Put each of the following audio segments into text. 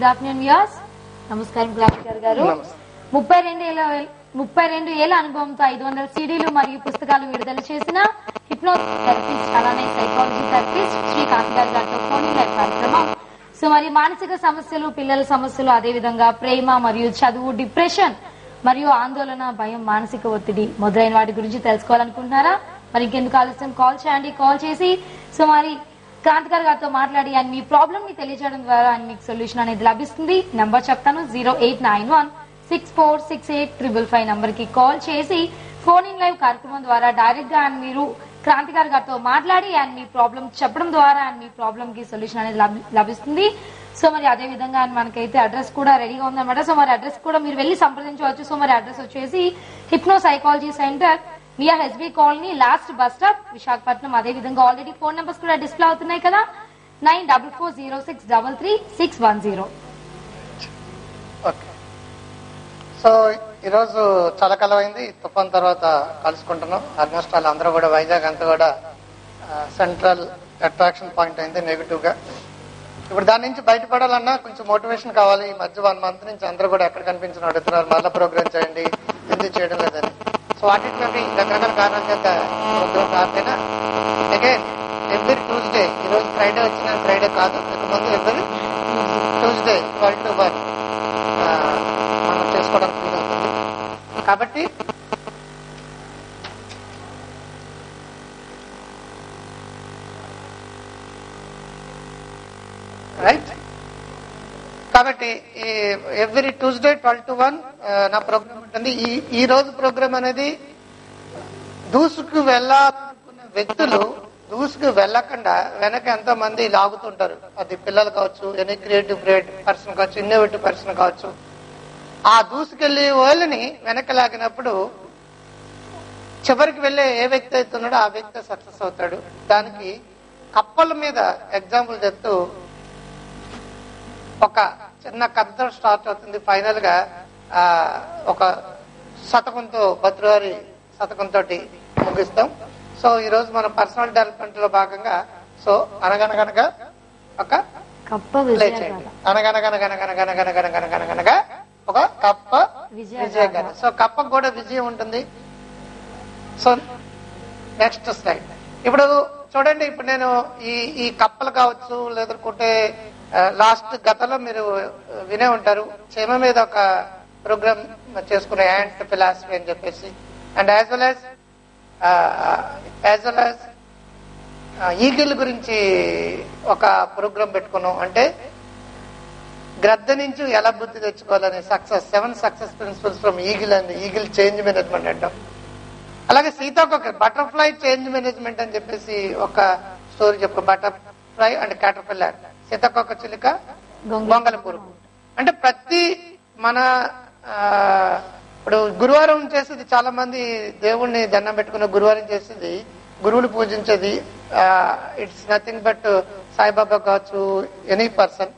Good afternoon views నమస్కారం క్లాసికర్ గారు నమస్తే. ముప్పై రెండు ఏళ్ళ ముప్పై రెండు ఏళ్ల అనుభవంతో ఐదు వందల సీడీలు మరియు పుస్తకాలు విడుదల చేసిన హిప్నోథెరపిస్ట్ అలానే సైకాలజీ థెరపిస్ట్ శ్రీకాంత్ గారి గారితో ఫోన్ ఇన్ లైవ్ కార్యక్రమం సో మరి మానసిక సమస్యలు పిల్లల సమస్యలు అదే విధంగా ప్రేమ మరియు చదువు డిప్రెషన్ మరియు ఆందోళన భయం మానసిక ఒత్తిడి మొదలైన వాటి గురించి తెలుసుకోవాలనుకుంటున్నారా మరి ఇంకెందుకు ఆలస్యం కాల్ చేయండి కాల్ చేసి సో మరి క్రాంతి గారు గారితో మాట్లాడి ఆయన మీ ప్రాబ్లమ్ ని తెలియజేయడం ద్వారా ఆయన మీకు సొల్యూషన్ అనేది లభిస్తుంది నంబర్ చెప్తాను zero eight nine one six four six eight triple five number కి కాల్ చేసి ఫోన్ ఇన్ లైవ్ కార్యక్రమం ద్వారా డైరెక్ట్ గా ఆయన మీరు క్రాంతి గారి గారితో మాట్లాడి ఆయన మీ ప్రాబ్లం చెప్పడం ద్వారా ఆయన మీ ప్రాబ్లం కి సొల్యూషన్ అనేది లభి- లభిస్తుంది సో మరి అదే విధంగా ఆయన మనకైతే అడ్రస్ కూడా రెడీగా ఉందన్నమాట సో మరి అడ్రస్ కూడా మీరు వెళ్ళి సంప్రదించవచ్చు సో మరి అడ్రస్ వచ్చేసి hypno psychology centre near SB colony last bus stop Visakhapatnam అదే విధంగా ఆల్రెడీ ఫోన్ నెంబర్స్ కూడా డిస్ప్లే అవుతున్నాయి కదా nine double four zero six double three six one zero okay so ఈరోజు చాలా కాలం అయింది తుఫాన్ తర్వాత కలుసుకుంటున్నాం ఆల్మోస్ట్ వాళ్ళు అందరూ కూడా వైజాగ్ అంతా కూడా సెంట్రల్ అట్రాక్షన్ పాయింట్ అయింది నెగిటివ్ గా ఇప్పుడు దాని నుంచి బయటపడాలన్నా కొంచెం మోటివేషన్ కావాలి ఈ మధ్య వన్ మంత్ నుంచి అందరూ కూడా ఎక్కడ కనిపించిన అడుగుతున్నారు మళ్ళీ ప్రోగ్రామ్ చేయండి ఎందుకు చేయడం లేదని సో వాటికి రకరకాల కారణాల చేత ప్రోగ్రామ్ కాకపోయినా అగైన్ ఎవ్రీ ట్యూస్డే ఈ రోజు ఫ్రైడే వచ్చిన ఫ్రైడే కాదు ఇక ముందు every Tuesday twelve to one మనం చేసుకోవడానికి వీలవుతుంది కాబట్టి రైట్ కాబట్టి ఈ every Tuesday twelve to one నా ప్రోగ్రామ్ ఉంటుంది ఈ ఈ రోజు ప్రోగ్రామ్ అనేది దూసుకు వెళ్ళాలనుకున్న వ్యక్తులు దూసుకు వెళ్ళకుండా వెనక ఎంతో మంది లాగుతుంటారు అది పిల్లలు కావచ్చు ఎనీ క్రియేటివ్ క్రియేట్ పర్సన్ కావచ్చు ఇన్నోవేటివ్ పర్సన్ కావచ్చు ఆ దూసుకెళ్లే వాళ్ళని వెనక లాగినప్పుడు చివరికి వెళ్ళే ఏ వ్యక్తి అయితే ఉన్నాడో ఆ వ్యక్తి సక్సెస్ అవుతాడు దానికి కప్పల మీద ఎగ్జాంపుల్ చెప్తూ ఒక చిన్న కథతో స్టార్ట్ అవుతుంది ఫైనల్ గా ఆ, ఒక శతకంతో భద్రవారి శతకంతో ముగిస్తాం సో ఈ రోజు మన పర్సనల్ డెవలప్మెంట్ లో భాగంగా సో అనగనగనగా ఒక కప్ప ప్లే విజయ చేయండి అనగనగనగనగనగనగనగనగనగనగనగా ఒక కప్ప విజయ విజయ గాథ. గాథ సో కప్పకు కూడా విజయం ఉంటుంది సో నెక్స్ట్ స్లైడ్ ఇప్పుడు చూడండి ఇప్పుడు నేను ఈ ఈ కప్పలు కావచ్చు లేదంటే లాస్ట్ గతంలో మీరు వినే ఉంటారు చీమ మీద ఒక ప్రోగ్రామ్ చేసుకునే యాంట్ ఫిలాసఫీ అని చెప్పేసి and as well as as well as eagle గురించి ఒక ప్రోగ్రామ్ పెట్టుకున్నాం అంటే గ్రద్ద నుంచి ఎలా బుద్ధి తెచ్చుకోవాలని success seven success principles from eagle and eagle change management అంటాం అలాగే సీతాకొక బటర్ఫ్లై చేంజ్ మేనేజ్మెంట్ అని చెప్పేసి ఒక స్టోరీ చెప్పు బటర్ఫ్లై అండ్ క్యాటర్పిల్లర్ సీతాకొక చిలుక గొంగళి గొంగల పురుగు అంటే ప్రతి మన ఆ, ఇప్పుడు గురువారం చేసేది చాలా మంది దేవుణ్ణి దండం పెట్టుకున్న గురువారం చేసేది గురువులు పూజించేది ఇట్స్ నథింగ్ బట్ సాయిబాబా కావచ్చు ఎనీ పర్సన్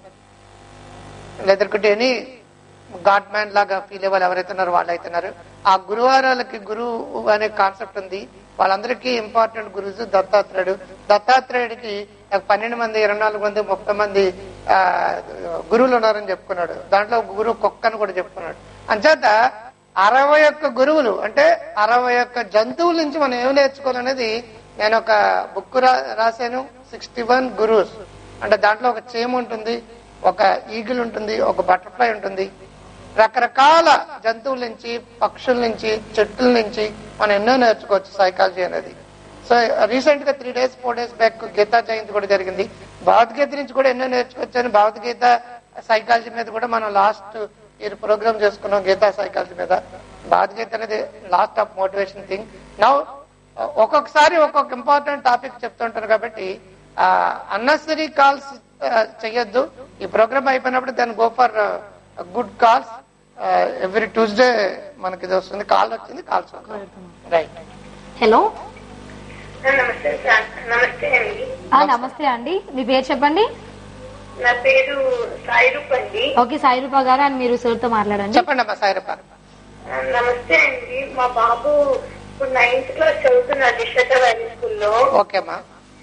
లేదంటే ఎనీ గాడ్ మ్యాన్ లాగా ఫీల్ అయ్యే వాళ్ళు ఎవరైతే ఉన్నారో వాళ్ళు అవుతున్నారు ఆ గురువారాలకి గురువు అనే కాన్సెప్ట్ ఉంది వాళ్ళందరికీ ఇంపార్టెంట్ గురువు దత్తాత్రేయుడు దత్తాత్రేయుడికి ఒక పన్నెండు మంది ఇరవై నాలుగు మంది ముప్పై మంది ఆ, గురువులు ఉన్నారని చెప్పుకున్నాడు దాంట్లో ఒక గురువు కుక్కని కూడా చెప్పుకున్నాడు అంచేత అరవై ఒక్క గురువులు అంటే అరవై ఒక్క జంతువుల నుంచి మనం ఏం నేర్చుకోవాలనేది నేను ఒక బుక్ రాశాను సిక్స్టీ వన్ గురువుస్ అంటే దాంట్లో ఒక చీమ ఉంటుంది ఒక ఈగిల్ ఉంటుంది ఒక బటర్ఫ్లై ఉంటుంది రకరకాల జంతువుల నుంచి పక్షుల నుంచి చెట్ల నుంచి మనం ఎన్నో నేర్చుకోవచ్చు సైకాలజీ అనేది సో రీసెంట్ గా three days four days back Gita Jayanti కూడా జరిగింది భగవద్గీత నుంచి కూడా ఎన్నో నేర్చుకోవచ్చు అని భగవద్గీత సైకాలజీ మీద కూడా మనం లాస్ట్ ఇయర్ ప్రోగ్రామ్ చేసుకున్నాం గీతా సైకాలజీ మీద భగవద్గీత అనేది last of motivation thing now ఒక్కొక్కసారి ఒక్కొక్క ఇంపార్టెంట్ టాపిక్ చెప్తుంటారు కాబట్టి అన్నెసరీ కాల్స్ చెయ్యొద్దు ఈ ప్రోగ్రామ్ అయిపోయినప్పుడు దాన్ని go for good calls every Tuesday మనకి ఇది వస్తుంది కాల్ వచ్చింది కాల్స్ రైట్ హలో నమస్తే సార్ నమస్తే అండి ఆ, నమస్తే అండి మీ పేరు చెప్పండి నా పేరు సాయిరూప్ అండి ఓకే సాయిరూప గారు అని మీరు సార్తో మాట్లాడండి చెప్పండి అమ్మా సాయిరప్ప ఆ, నమస్తే అండి మా బాబు ఇప్పుడు నైన్త్ క్లాస్ చదువుతున్నాడు నిషత వ్యాలీ స్కూల్లో ఓకే అమ్మా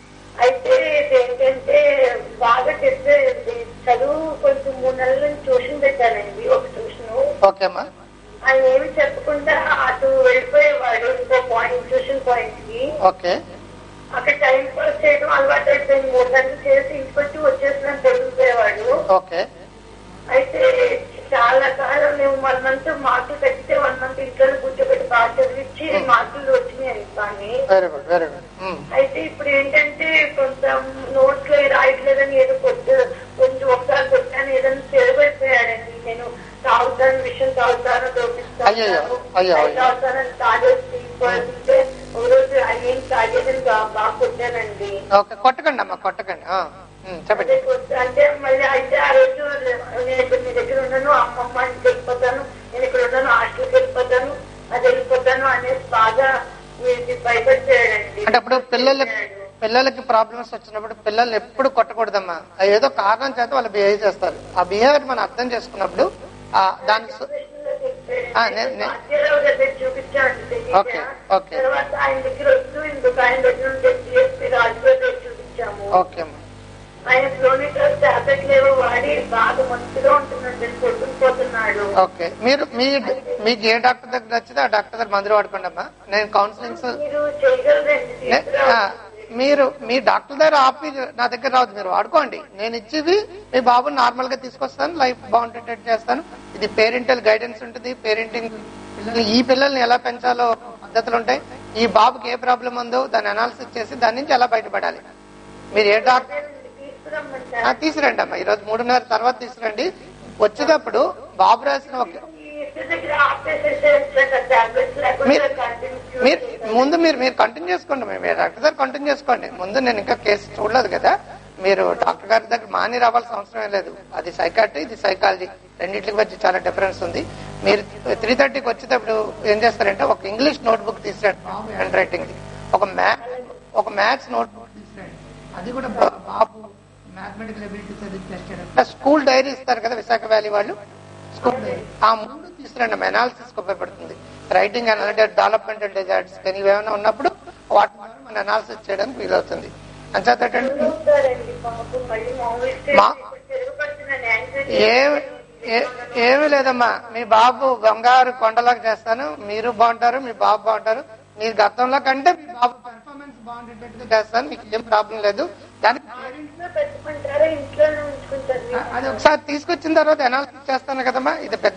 అయితే ఏంటంటే బాగా చెప్పే చదువు కొంచెం మూడు నెలల నుంచి ట్యూషన్ పెట్టానండి ఒక ట్యూషన్ ఓకే అమ్మా ఆయన ఏమి చెప్పకుండా అటు వెళ్ళిపోయేవాడు ఇంకో పాయింట్ ట్యూషన్ పాయింట్ కి ఓకే అక్కడ టైం పాస్ చేయడం అలవాటు అయిపోయింది మూడు గంటలు చేసి ఇంటికి వచ్చి వచ్చేసిన దొరికిపోయేవాడు ఓకే అయితే చాలా కాలం మేము వన్ మంత్ మార్కులు పెట్టితే వన్ మంత్ ఇంట్లో కూర్చోబెట్టి బాగా చదివించి మార్కులు వచ్చినాయి కానీ వెరీ గుడ్ వెరీ గుడ్ అయితే ఇప్పుడు ఏంటంటే కొంచెం నోట్స్ లో రాయట్లేదని ఏదో కొద్ది కొంచెం ఒకసారి కొట్టాను ఏదైనా చెడబడిపోయాడండి నేను తాగుతాను విషయం తాగుతాను అయ్యయ్యో, అయ్యో, అయ్యో. తాగుతానని తాగేసి పోతే ఒక రోజు అయ్యేం తాగేదని బా- బాగా కొట్టానండి ఓకే కొట్టకండి అమ్మా కొట్టకండి ఆ, ఉమ్, చెప్పండి అదే కొట్ట- అంటే మళ్ళీ అయితే ఆ రోజు నేను ఇక్కడ మీ దగ్గర ఉన్నాను అమ్మమ్మ ఇంటికి వెళ్ళిపోతాను నేను ఇక్కడ ఉన్నాను హాస్టల్కి వెళ్ళిపోతాను అది వెళ్ళిపోతాను అనేసి బాగా ఇది భయపడిపోయాడండి అంటే అప్పుడు పిల్లలకి పిల్లలకి ప్రాబ్లమ్స్ వచ్చినప్పుడు పిల్లల్ని ఎప్పుడు కొట్టకూడదమ్మా అది ఏదో కారణం చేత వాళ్ళు బిహేవ్ చేస్తారు ఆ బిహేవియర్ మనం అర్థం చేసుకున్నప్పుడు ఆ దానికి సు- ఆ, నే- నే- రాజ్యారావు దగ్గర చూపించామండి ఓకే, ఓకే. తర్వాత ఆయన దగ్గర వస్తూ ఇంకొక ఆయన దగ్గర ఉంటే జిఎస్పీ రాజుగారి దగ్గర చూపించాము ఓకే అమ్మా ఆయన క్లోనికల్ టాబ్లెట్లు ఏవో వాడి బాగా మంచిగా ఉంటుందండి కొట్టుకుని పోతున్నాడు ఓకే మీరు మీ మీకు ఏ డాక్టర్ దగ్గర వచ్చిందో ఆ డాక్టర్ దగ్గర మందులు వాడుకోండి అమ్మా నేను కౌన్సిలింగ్స్ మీరు చేయగలరండి నే- ఆ, మీరు మీ డాక్టర్ దగ్గర ఆపి నా దగ్గర రావద్దు మీరు వాడుకోండి నేను ఇచ్చేవి మీ బాబుని నార్మల్ గా తీసుకొస్తాను లైఫ్ బాగుండేటట్టు చేస్తాను ఇది పేరెంటల్ గైడెన్స్ ఉంటుంది పేరెంటింగ్ పిల్లల్ని ఈ పిల్లల్ని ఎలా పెంచాలో పద్ధతులు ఉంటాయి ఈ బాబుకి ఏ ప్రాబ్లం ఉందో దాన్ని అనాలిసిస్ చేసి దాని నుంచి ఎలా బయటపడాలి మీరు ఏ డాక్టర్ తీసుకురమ్మంటారు ఆ, తీసుకురండి అమ్మా ఈరోజు మూడున్నర తర్వాత తీసుకురండి వచ్చేటప్పుడు బాబు రాసిన ఒక ఈ ఇద్దరి దగ్గర ఆపేసేసే టాబ్లెట్స్ లేకుండా మీరు కంటిన్యూ మీరు ముందు మీరు మీరు కంటిన్యూ చేసుకోండి మీరు డాక్టర్ దగ్గర కంటిన్యూ చేసుకోండి ముందు నేను ఇంకా కేసు చూడలేదు కదా మీరు డాక్టర్ గారి దగ్గర మాని రావాల్సిన అవసరం లేదు అది సైకాట్రీ ఇది సైకాలజీ రెండింటికి వచ్చి చాలా డిఫరెన్స్ ఉంది మీరు త్రీ థర్టీకి వచ్చేటప్పుడు ఏం చేస్తారంటే ఒక ఇంగ్లీష్ నోట్ బుక్ తీసుకురండి హ్యాండ్ రైటింగ్ ఒక మ్యాథ్ ఒక మ్యాథ్స్ నోట్ బుక్ తీసుకురండి అది కూడా బా- బాబు మ్యాథమెటికల్ ఎబిలిటీ చదివి స్కూల్ డైరీ ఇస్తారు కదా విశాఖ వ్యాలీ వాళ్ళు స్కూల్ డైరీ ఆ మూడు తీసుకురండి అనాలిసిస్ ఉపయోగపడుతుంది రైటింగ్ అనలిటీ డెవలప్మెంటల్ డిజార్డ్స్ కానీ ఇవేమైనా ఉన్నప్పుడు వాటి ద్వారా మనం అనాలిసిస్ చేయడానికి వీలవుతుంది అంచేత ఏంటంటే ఉంటారండి బాబు మళ్ళీ మామూలు మా- తిరగబడుతున్నాను యాంగ్జైటీ ఏమి ఏ- ఏమీ లేదమ్మా మీ బాబు బంగారు కొండలాగా చేస్తాను మీరు బాగుంటారు మీ బాబు బాగుంటారు మీ గతంలో కంటే మీ బాబు పెర్ఫార్మెన్స్ బాగుండేటట్టుగా చేస్తాను మీకు ఏం ప్రాబ్లం లేదు దానికి ఇంట్లో పెట్టుకుంటారా ఇంట్లోనే ఉంచుకుంటారు ఆ- అది ఒకసారి తీసుకొచ్చిన తర్వాత అనాలిసిస్ చేస్తాను కదమ్మా ఇది పెద్ద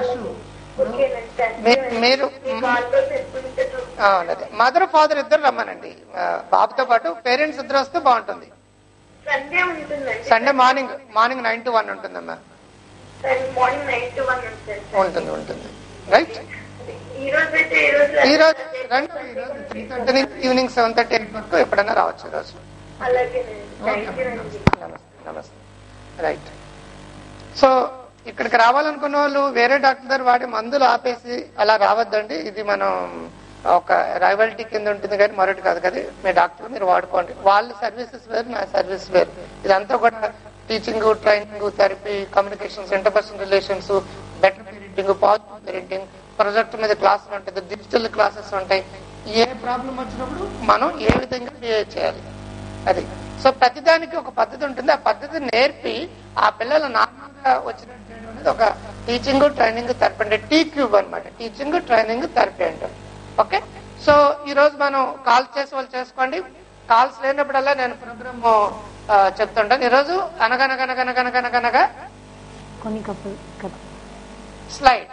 ఓకేనండి మీ- మీరు మీ కాల్లో పెట్టుకుంటే ఆ, అదే మదర్ ఫాదర్ ఇద్దరు రమ్మనండి ఆ, బాబుతో పాటు పేరెంట్స్ ఇద్దరు వస్తే బాగుంటుంది సండే ఉంటుందండి Sunday morning morning nine to one ఉంటుందమ్మా Sunday morning nine to one ఉంటుంది ఉంటుంది ఉంటుంది రైట్ ఈ రోజు అయితే ఈ రోజు ఈ రోజు రండి ఈ రోజు త్రీ థర్టీ నుంచి ఈవినింగ్ సెవెన్ థర్టీ ఎయిట్ వరకు ఎప్పుడైనా రావచ్చు ఈ రోజు అలాగేనండి థ్యాంక్ యూ అండి నమస్తే నమస్తే రైట్ సో ఇక్కడికి రావాలనుకున్న వాళ్ళు వేరే డాక్టర్ దగ్గర వాడి మందులు ఆపేసి అలా రావద్దండి ఇది మనం ఒక రైవాలిటీ కింద ఉంటుంది కానీ మరొకటి కాదు కదా మీ డాక్టర్ మీరు వాడుకోండి వాళ్ళ సర్వీసెస్ వేరు నా సర్వీస్ వేరు ఇదంతా కూడా teaching training therapy communications interpersonal relations better parenting positive parenting project మీద క్లాసులు ఉంటుంది డిజిటల్ క్లాసెస్ ఉంటాయి ఏ ప్రాబ్లం వచ్చినప్పుడు మనం ఏ విధంగా బిహేవ్ చేయాలి అది సో ప్రతిదానికి ఒక పద్ధతి ఉంటుంది ఆ పద్ధతి నేర్పి ఆ పిల్లలు నార్మల్ గా వచ్చినట్టు చేయడం అనేది ఒక టీచింగ్ ట్రైనింగ్ థెరపీ అంటే టీ క్యూబ్ అనమాట టీచింగ్ ట్రైనింగ్ థెరపీ అంటారు ఓకే సో ఈ రోజు మనం కాల్ చేసి వాళ్ళు చేసుకోండి కాల్స్ లేనప్పుడల్లా నేను ప్రోగ్రామ్ చెప్తుంటాను ఈరోజు అనగనగనగనగనగనగనగా కొన్ని కప్పులు కప్ స్లైడ్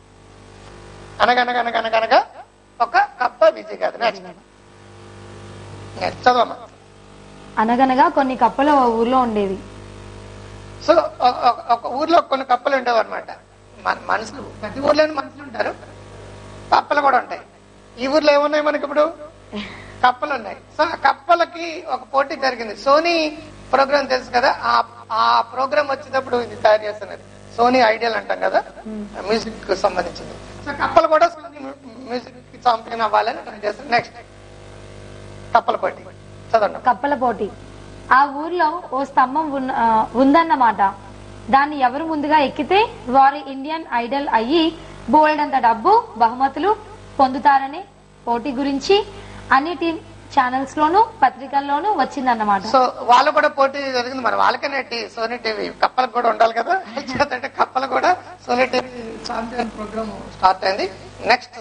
అనగనగనగనగనగా ఒక కప్ప విజయ్ గారు నెక్స్ట్ చదవమ్మా అనగనగా కొన్ని కప్పలు ఓ ఊర్లో ఉండేవి సో ఒక- ఒక- ఒక ఊర్లో కొన్ని కప్పలు ఉండేవి అనమాట మనుషులు ప్రతి ఊర్లోని మనుషులు ఉంటారు కప్పలు కూడా ఉంటాయి ఈ ఊర్లో ఏమున్నాయి మనకి ఇప్పుడు కప్పలు ఉన్నాయి సో ఆ కప్పలకి ఒక పోటీ జరిగింది సోనీ ప్రోగ్రామ్ తెలుసు కదా ఆ ఆ ప్రోగ్రామ్ వచ్చేటప్పుడు ఇది తయారు చేస్తున్నది సోనీ ఐడియల్ అంటాం కదా మ్యూజిక్ కు సంబంధించింది సో కప్పలు కూడా సోనీ మ్యూజిక్ కి చాంపియన్ అవ్వాలని ట్రై చేస్తారు నెక్స్ట్ కప్పల పోటీ చదవండి కప్పల పోటీ ఆ ఊర్లో ఓ స్తంభం ఉన్న- ఆ, ఉందన్నమాట దాన్ని ఎవరు ముందుగా ఎక్కితే వారి ఇండియన్ ఐడల్ అయ్యి బోల్డంత డబ్బు బహుమతులు పొందుతారని పోటీ గురించి అన్నిటి ఛానల్స్ లోను పత్రికల్లోనూ వచ్చిందన్నమాట సో వాళ్ళు కూడా పోటీ జరిగింది మరి వాళ్ళకనే టీ సోనీ టీవీ కప్పలకు కూడా ఉండాలి కదా అంటే కప్పలు కూడా Sony TV champion programme start అయింది నెక్స్ట్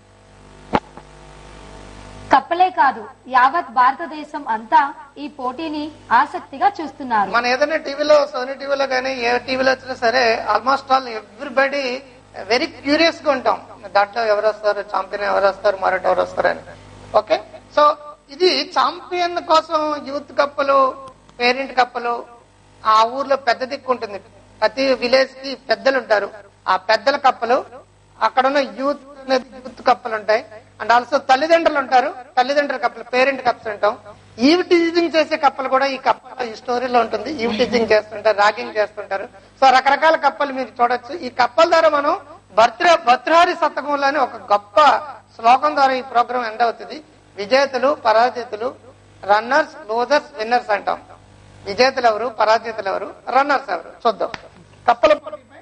కప్పలే కాదు యావత్ భారతదేశం అంతా ఈ పోటీని ఆసక్తిగా చూస్తున్నారు మన ఏదైనా టీవీలో సోనీ టీవీలో కానీ ఏ టీవీలో వచ్చినా సరే almost all everybody very curious గా ఉంటాం దాంట్లో ఎవరు వస్తారు ఛాంపియన్ ఎవరు వస్తారు మరొకటి ఎవరు వస్తారు అని ఓకే సో ఇది ఛాంపియన్ కోసం యూత్ కప్పులు పేరెంట్ కప్పులు ఆ ఊర్లో పెద్ద దిక్కు ఉంటుంది ప్రతి విలేజ్ కి పెద్దలు ఉంటారు ఆ పెద్దల కప్పలు అక్కడ ఉన్న యూత్ అనేది యూత్ కప్పలు ఉంటాయి అండ్ ఆల్సో తల్లిదండ్రులు ఉంటారు తల్లిదండ్రుల కప్పలు పేరెంట్ కప్స్ ఉంటాం ఈవ్ టీజింగ్ చేసే కప్పలు కూడా ఈ కప్ప ఈ స్టోరీలో ఉంటుంది ఈవ్ టీజింగ్ చేస్తుంటారు రాగింగ్ చేస్తుంటారు సో రకరకాల కప్పలు మీరు చూడొచ్చు ఈ కప్పల ద్వారా మనం భర్తృ భర్తృహారి శతకంలోని ఒక గొప్ప శ్లోకం ద్వారా ఈ ప్రోగ్రామ్ ఎండ్ అవుతుంది విజేతలు పరాజితులు రన్నర్స్ లూజర్స్ విన్నర్స్ అంటాం విజేతలు ఎవరు పరాజితులు ఎవరు రన్నర్స్ ఎవరు చూద్దాం కప్పల పోటీపై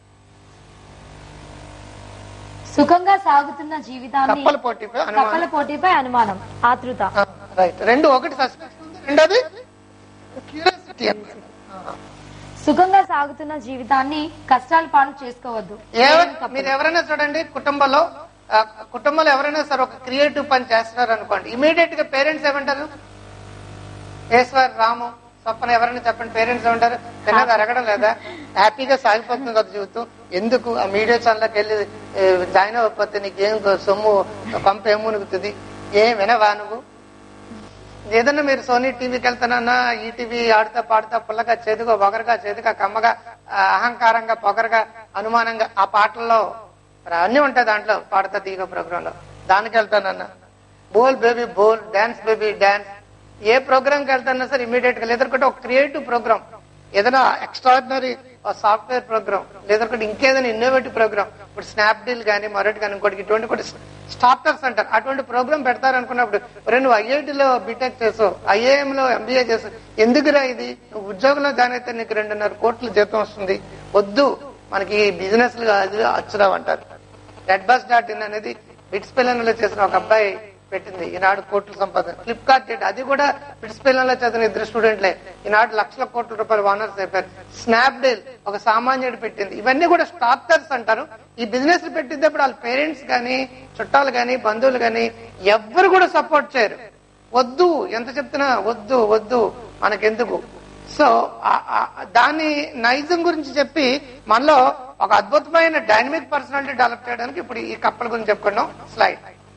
సుఖంగా సాగుతున్న జీవితాన్ని కప్పల పోటీపై కప్పల అనుమానం పోటీపై అనుమానం ఆతృత రైట్ రెండు ఒకటి సస్పెన్స్ ఉంది రెండోది క్యూరియాసిటీ సుఖంగా సాగుతున్న జీవితాన్ని కష్టాలు పాలు చేసుకోవద్దు మీరు ఎవరైనా చూడండి కుటుంబంలో ఆ, కుటుంబంలో ఎవరైనా సరే ఒక క్రియేటివ్ పని చేస్తున్నారు అనుకోండి ఇమీడియట్ గా పేరెంట్స్ ఏమంటారు ఈశ్వర్ రాము స్వప్న ఎవరైనా చెప్పండి పేరెంట్స్ ఏమంటారు తిన్నది అరగడం లేదా హ్యాపీగా సాగిపోతుంది కదా జీవితం ఎందుకు ఆ మీడియా ఛానల్కి వెళ్ళి ఏ, జాయిన్ అవ్వకపోతే నీకేం సొమ్ము పంప ఏం మునుగుతుంది ఏం వినవా నువ్వు ఏదన్నా మీరు సోనీ టీవీకి వెళ్తానన్నా ఈ టీవీ ఆడుతా పాడుతా పుల్లగా చేదుగా పొగరగా చేదుగా కమ్మగా ఆ, అహంకారంగా పొగరగా అనుమానంగా ఆ పాటల్లో మరి అన్ని ఉంటాయి దాంట్లో పాడుతా తీగ ప్రోగ్రామ్ లో దానికి వెళ్తానన్నా Bol baby Bol dance baby dance ఏ ప్రోగ్రామ్ కి వెళ్తానా సరే ఇమీడియట్ గా లేదనుకుంటే ఒక క్రియేటివ్ ప్రోగ్రామ్ ఏదైనా ఎక్స్ట్రాడినరీ సాఫ్ట్వేర్ ప్రోగ్రామ్ లేదనుకుంటే ఇంకేదైనా ఇన్నోవేటివ్ ప్రోగ్రామ్ ఇప్పుడు స్నాప్ డీల్ కానీ మరొకటి కానీ ఇంకోటి ఇటువంటి కూడా స్టార్టర్స్ అంటారు అటువంటి ప్రోగ్రామ్ పెడతారు అనుకున్నప్పుడు ఒరే నువ్వు ఐఐటిలో బీటెక్ చేసావు ఐఏఎం లో ఎంబీఏ చేసావు ఎందుకురా ఇది నువ్వు ఉద్యోగంలో జాయిన్ అయితే నీకు రెండున్నర కోట్ల జీతం వస్తుంది వద్దు మనకి బిజినెస్ అచ్చురావు అంటారు రెడ్ బస్ డాట్ ఇన్ అనేది బిట్స్ పిల్లలలో చేసిన ఒక అబ్బాయి పెట్టింది ఈనాడు కోట్లు సంపాదన ఫ్లిప్కార్ట్ డేట్ అది కూడా బిట్స్ పిల్లల్లో చదివిన ఇద్దరు స్టూడెంట్లే ఈనాడు లక్షల కోట్ల రూపాయలు ఓనర్స్ అయిపోయారు స్నాప్ డీల్ ఒక సామాన్యుడు పెట్టింది ఇవన్నీ కూడా స్టార్టర్స్ అంటారు ఈ బిజినెస్ పెట్టినప్పుడు వాళ్ళ పేరెంట్స్ గాని చుట్టాలు గాని బంధువులు గాని ఎవ్వరు కూడా సపోర్ట్ చేయరు వద్దు ఎంత చెప్తున్నా వద్దు వద్దు మనకెందుకు సో ఆ- ఆ- దాని నైజం గురించి చెప్పి మనలో ఒక అద్భుతమైన డైనమిక్ పర్సనాలిటీ డెవలప్ చేయడానికి ఇప్పుడు ఈ కప్పల గురించి చెప్పుకున్నాం స్లైడ్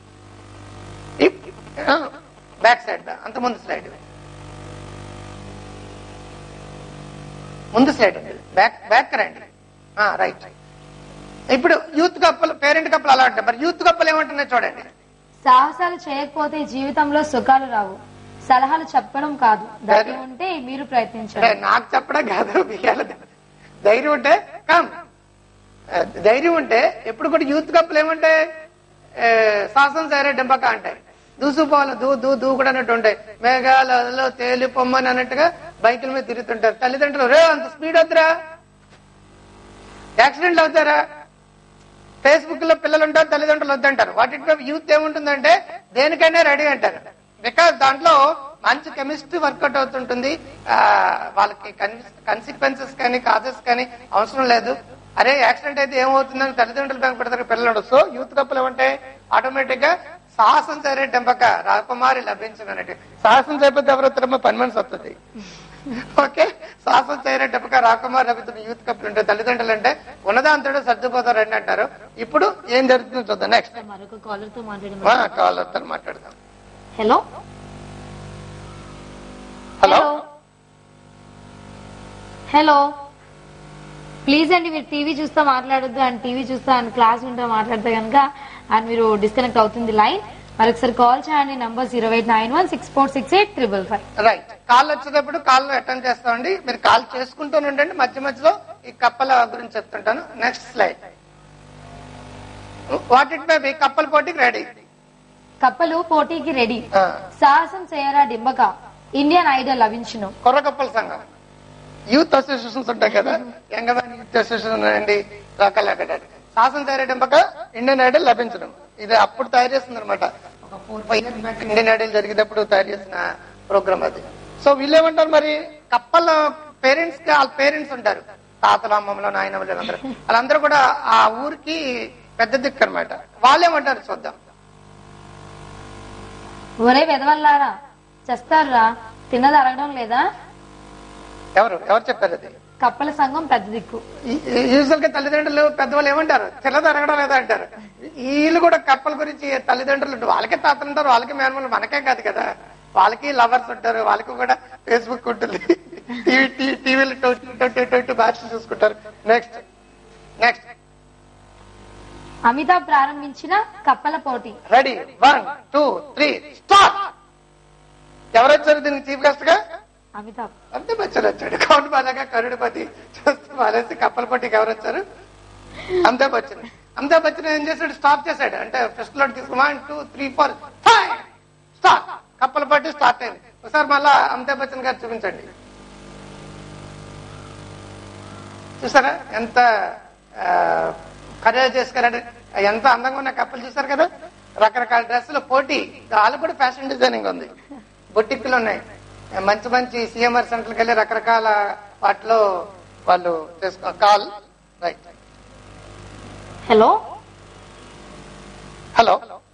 బ్యాక్ సైడ్ అంత ముందు స్లైడ్ ముందు స్లైడ్ ఉంది బ్యాక్ బ్యాక్ రండి రైట్ ఇప్పుడు యూత్ కప్పులు పేరెంట్ కప్పులు అలా ఉంటాయి మరి యూత్ కప్పులు ఏమంటున్నాయి చూడండి సాహసాలు చేయకపోతే జీవితంలో సుఖాలు రావు సలహాలు చెప్పడం కాదు ధైర్యం ఉంటే మీరు అంటే ప్రయత్నించండి నాకు చెప్పడం కాదు మీయాల ధైర్యం ఉంటే కమ్ ధైర్యం ఉంటే ఎప్పుడు కూడా యూత్ కప్పులు ఏమంటే శాసనం సరే డెంపక అంటాయి దూసుపోవాలి దూ దూ దూ కూడా అన్నట్టు ఉంటాయి మేఘాలలో తేలి పొమ్మని అన్నట్టుగా బైకుల మీద తిరుగుతుంటారు తల్లిదండ్రులు రే అంత స్పీడ్ వద్దురా యాక్సిడెంట్లు అవుతారా ఫేస్బుక్ లో పిల్లలు ఉంటారు తల్లిదండ్రులు వద్దంటారు వాటి యూత్ ఏముంటుందంటే దేనికైనా రెడీ అంటారు బికాస్ దాంట్లో మంచి కెమిస్ట్రీ వర్కౌట్ అవుతుంటుంది ఆ, వాళ్ళకి కన్సిక్వెన్సెస్ కానీ కాజెస్ కానీ అవసరం లేదు అరే యాక్సిడెంట్ అయితే ఏమవుతుందని తల్లిదండ్రులు బ్యాంక్ పెడతారు పిల్లలు సో యూత్ కప్పులు ఏమంటే ఆటోమేటిక్ గా సాహసం సరే టెంపక రాకుమారి లభించినట్టు సాహసం చేయకపోతే ఎవరో తిరమ పని మనసు వస్తుంది ఓకే సాహసం చేయనట్టుగా రాకుమార్ రవితులు యూత్ కప్పులు ఉంటాయి తల్లిదండ్రులు అంటే ఉన్నదాంతోడు సర్దుపోతారండి అంటారు ఇప్పుడు ఏం జరుగుతుందో చూద్దాం నెక్స్ట్ మరొక కాలర్ తో మాట్లాడమని కావాలంతా మాట్లాడదాం హలో హలో హలో ప్లీజ్ అండి మీరు టీవీ చూస్తా మాట్లాడొద్దు అండ్ టీవీ చూస్తా అండ్ క్లాస్ వింటా మాట్లాడితే కనుక అండ్ మీరు డిస్కనెక్ట్ అవుతుంది లైన్ మరొకసారి కాల్ చేయండి number zero eight nine one six four six eight triple five right call వచ్చేటప్పుడు కాల్ అటెండ్ చేస్తామండి మీరు కాల్ చేసుకుంటూనే ఉండండి మధ్య మధ్యలో ఈ కప్పల గురించి చెప్తుంటాను next slide what it may be కప్పల పోటీకి రెడీ కప్పలు పోటీకి రెడీ సాహసం చేయరా డింబక ఇండియన్ ఐడల్ లభించును కొర్ర కప్పల సంఘం యూత్ అసోసియేషన్స్ ఉంటాయి కదా యంగమైన యూత్ అసోసియేషన్ అండి రకాల శాసన తయారీ డింపక ఇండియన్ ఐడల్ లభించడం ఇది అప్పుడు తయారు చేస్తుంది అనమాట ఒక four five years back Indian Idol జరిగినప్పుడు తయారు చేసిన ప్రోగ్రామ్ అది సో వీళ్ళు ఏమంటారు మరి కప్పల పేరెంట్స్ కి వాళ్ళ పేరెంట్స్ ఉంటారు తాతలు అమ్మమ్మలు నాయనమ్మలు అందరూ వాళ్ళందరూ కూడా ఆ ఊరికి పెద్ద దిక్కు అనమాట వాళ్ళేమంటారు చూద్దాం ఒరే వెదవల్లారా చేస్తారా తిన్నది అరగడం లేదా ఎవరు ఎవరు చెప్పారు అది కప్పల సంఘం పెద్ద దిక్కు యూజువల్ గా తల్లిదండ్రులు పెద్దవాళ్ళు ఏమంటారు తెల్లది అరగడం లేదా అంటారు వీళ్ళు కూడా కప్పల గురించి తల్లిదండ్రులు ఉంటారు. వాళ్ళకే తాతలు ఉంటారు వాళ్ళకి మేనమలు మనకే కాదు కదా వాళ్ళకి లవర్స్ ఉంటారు వాళ్ళకి కూడా ఫేస్బుక్ ఉంటుంది టీవీ టీవీలు మ్యాచ్ చూసుకుంటారు నెక్స్ట్ నెక్స్ట్ అమితాబ్ ప్రారంభించిన కప్పల పోటీ ready one two three start ఎవరు వచ్చారు దీనికి చీఫ్ గెస్ట్ గా అమితాబ్ అంతే బచ్చన్ వచ్చాడు కౌంట్ బాలాగా కరుడుపతి చూస్తూ మాలేసి కప్పల పట్టికి ఎవరు వచ్చారు అమితాబ్ బచ్చన్ అమితాబ్ బచ్చన్ ఏం చేశాడు స్టాప్ చేశాడు అంటే ఫస్ట్ లో తీసుకు one two three four five start కప్పల పట్టి స్టార్ట్ అయింది ఒకసారి మళ్ళా అమితాబ్ బచ్చన్ గారు చూపించండి చూసారా ఎంత ఖరీదు చేసుకున్నాడు ఎంత అందంగా ఉన్న కప్పలు చూసారు కదా రకరకాల డ్రెస్సులు పోటీ వాళ్ళు కూడా ఫ్యాషన్ డిజైనింగ్ ఉంది బొట్టిక్కులు ఉన్నాయి మంచి మంచి సిఎంఆర్ సెంటర్కి వెళ్ళి రకరకాల వాటిలో వాళ్ళు చేసుకో call right hello hello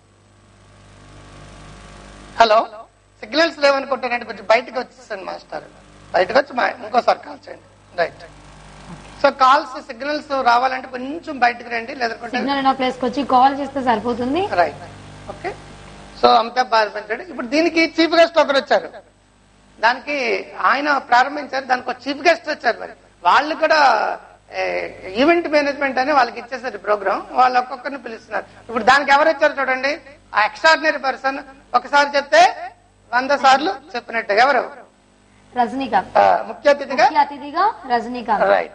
hello signals లేవనుకుంటానంటే కొంచెం బయటకు వచ్చేసండి మాస్టర్ బయటకు వచ్చి మా ఇంకోసారి కాల్ చేయండి రైట్ సో కాల్స్ సిగ్నల్స్ రావాలంటే కొంచెం బయటకు రండి లేదంటే సిగ్నల్ ఉన్న ప్లేస్ కి వచ్చి కాల్ చేస్తే సరిపోతుంది రైట్ ఓకే సో అమితాబ్ బాధపడ్డాడు ఇప్పుడు దీనికి చీఫ్ గెస్ట్ ఒకరు వచ్చారు దానికి ఆయన ప్రారంభించారు దానికి ఒక చీఫ్ గెస్ట్ వచ్చారు మరి వాళ్ళు కూడా ఈవెంట్ మేనేజ్మెంట్ అని వాళ్ళకి ఇచ్చేసారు ప్రోగ్రామ్ వాళ్ళు ఒక్కొక్కరిని పిలుస్తున్నారు ఇప్పుడు దానికి ఎవరు వచ్చారు చూడండి ఆ ఎక్స్ట్రాడినరీ పర్సన్ ఒకసారి చెప్తే వంద సార్లు చెప్పినట్టు ఎవరు రజనీకాంత్ ఆ, ముఖ్య అతిథిగా ముఖ్య అతిథిగా రజనీకాంత్ రైట్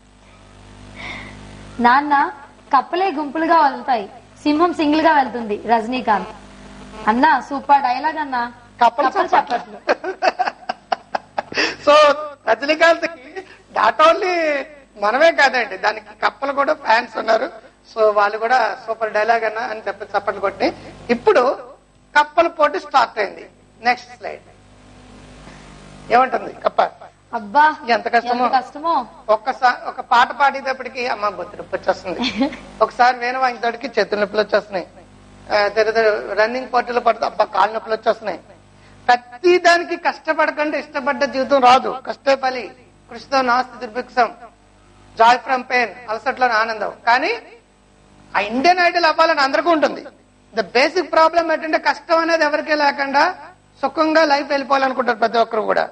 నాన్న కప్పలే గుంపులుగా వెళ్తాయి సింహం సింగిల్ గా వెళ్తుంది రజనీకాంత్ అన్నా సూపర్ డైలాగ్ అన్నా కప్పలు కప్పలు చప్పట్లు చప్పట్లు సో రజనీకాంత్ నాట్ ఓన్లీ మనమే కాదండి దానికి కప్పలు కూడా ఫ్యాన్స్ ఉన్నారు సో వాళ్ళు కూడా సూపర్ డైలాగ్ అన్న అని చెప్పి చప్పట్లు కొట్టి ఇప్పుడు కప్పల పోటీ స్టార్ట్ అయింది నెక్స్ట్ స్లైడ్ ఏమంటుంది కప్ప అబ్బా ఎంత కష్టమో. ఎంత కష్టమో ఒక్కసారి ఒక పాట పాడేటప్పటికి అమ్మ బొత్తు నొప్పి వచ్చేస్తుంది ఒకసారి వేణు వాయించేటప్పటికి చేతుల నొప్పులు వచ్చేస్తున్నాయి రన్నింగ్ పోటీలు పడితే అబ్బా కాళ్ళ నొప్పులు వచ్చేస్తున్నాయి ప్రతి దానికి కష్టపడకుండా ఇష్టపడ్డ జీవితం రాదు కష్టే పలి కృషితో నాస్తి దుర్భిక్షం జాయ్ ఫ్రమ్ పెయిన్ అలసట్లో ఆనందం కానీ ఆ ఇండియన్ ఐడల్ అవ్వాలని అందరికీ ఉంటుంది ద బేసిక్ ప్రాబ్లం ఏంటంటే కష్టం అనేది ఎవరికీ లేకుండా సుఖంగా లైఫ్ వెళ్ళిపోవాలనుకుంటారు ప్రతి ఒక్కరు కూడా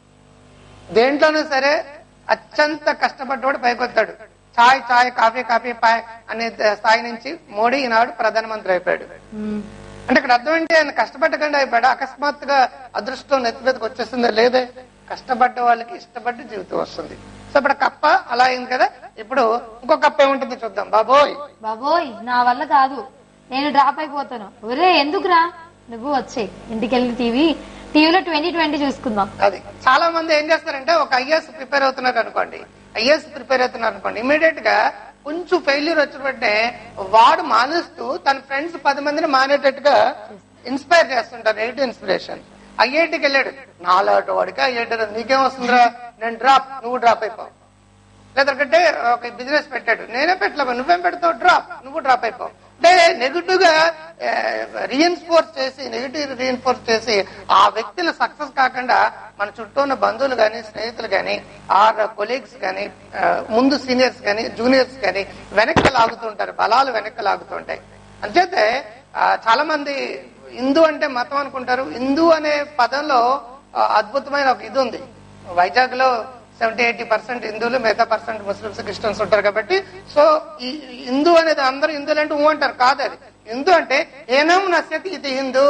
దేంట్లోనూ సరే అత్యంత కష్టపడ్డవాడు పైకొస్తాడు చాయ్ చాయ్ కాఫీ కాఫీ పాయ్ అనే స్థాయి నుంచి మోడీ ఈనాడు ప్రధానమంత్రి అయిపోయాడు మ్మ్. అంటే ఇక్కడ అర్థం ఏంటి ఆయన కష్టపడకుండా అయిపోయాడు అకస్మాత్తుగా అదృష్టం నెత్తి మీదకి వచ్చేస్తుందో లేదే కష్టపడ్డ వాళ్ళకి ఇష్టపడ్డ జీవితం వస్తుంది సో ఇప్పుడు కప్ప అలా అయింది కదా ఇప్పుడు ఇంకో కప్ప ఏముంటుంది చూద్దాం బాబోయ్ బాబోయ్ నా వల్ల కాదు నేను డ్రాప్ అయిపోతాను ఒరే ఎందుకురా నువ్వు వచ్చే ఇంటికెళ్ళి టీవీ టీవీలో ట్వంటీ ట్వంటీ చూసుకుందాం అది చాలా మంది ఏం చేస్తారంటే ఒక ఐఏఎస్ ప్రిపేర్ అవుతున్నారు అనుకోండి ఐఏఎస్ ప్రిపేర్ అవుతున్నారు అనుకోండి ఇమీడియట్ గా కొంచెం ఫెయిల్యూర్ వచ్చినట్టే వాడు మానేస్తూ తన ఫ్రెండ్స్ పది మందిని మానేటట్టుగా ఇన్స్పైర్ చేస్తుంటారు నెగిటివ్ ఇన్స్పిరేషన్ ఐఐటికి వెళ్ళాడు నాలాంటి వాడికి ఐఐటి నీకేం వస్తుందిరా నేను డ్రాప్ నువ్వు డ్రాప్ అయిపోవు లేదంటే ఒక బిజినెస్ పెట్టాడు నేనే పెట్టలేము నువ్వేం పెడతావు డ్రాప్ నువ్వు డ్రాప్ అయిపోవు అంటే నెగిటివ్ గా రీఎన్ఫోర్స్ చేసి నెగిటివ్ రీఎన్ఫోర్స్ చేసి ఆ వ్యక్తిని సక్సెస్ కాకుండా మన చుట్టూ ఉన్న బంధువులు గాని స్నేహితులు గాని ఆర్ కొలీగ్స్ గాని ఆ, ముందు సీనియర్స్ గాని జూనియర్స్ గాని వెనక్కి లాగుతుంటారు బలాలు వెనక్కి లాగుతుంటాయి అంచేతే ఆ, చాలా మంది హిందూ అంటే మతం అనుకుంటారు హిందూ అనే పదంలో ఆ, అద్భుతమైన ఒక ఇది ఉంది వైజాగ్ లో సెవెంటీ ఎయిటీ పర్సెంట్ హిందువులు మిగతా పర్సెంట్ ముస్లిమ్స్ క్రిస్టియన్స్ ఉంటారు కాబట్టి సో ఈ హిందూ అనేది అందరూ హిందువులు అంటే ఊ అంటారు కాదు అది హిందూ అంటే ఏనం నశ్యతి ఇది హిందూ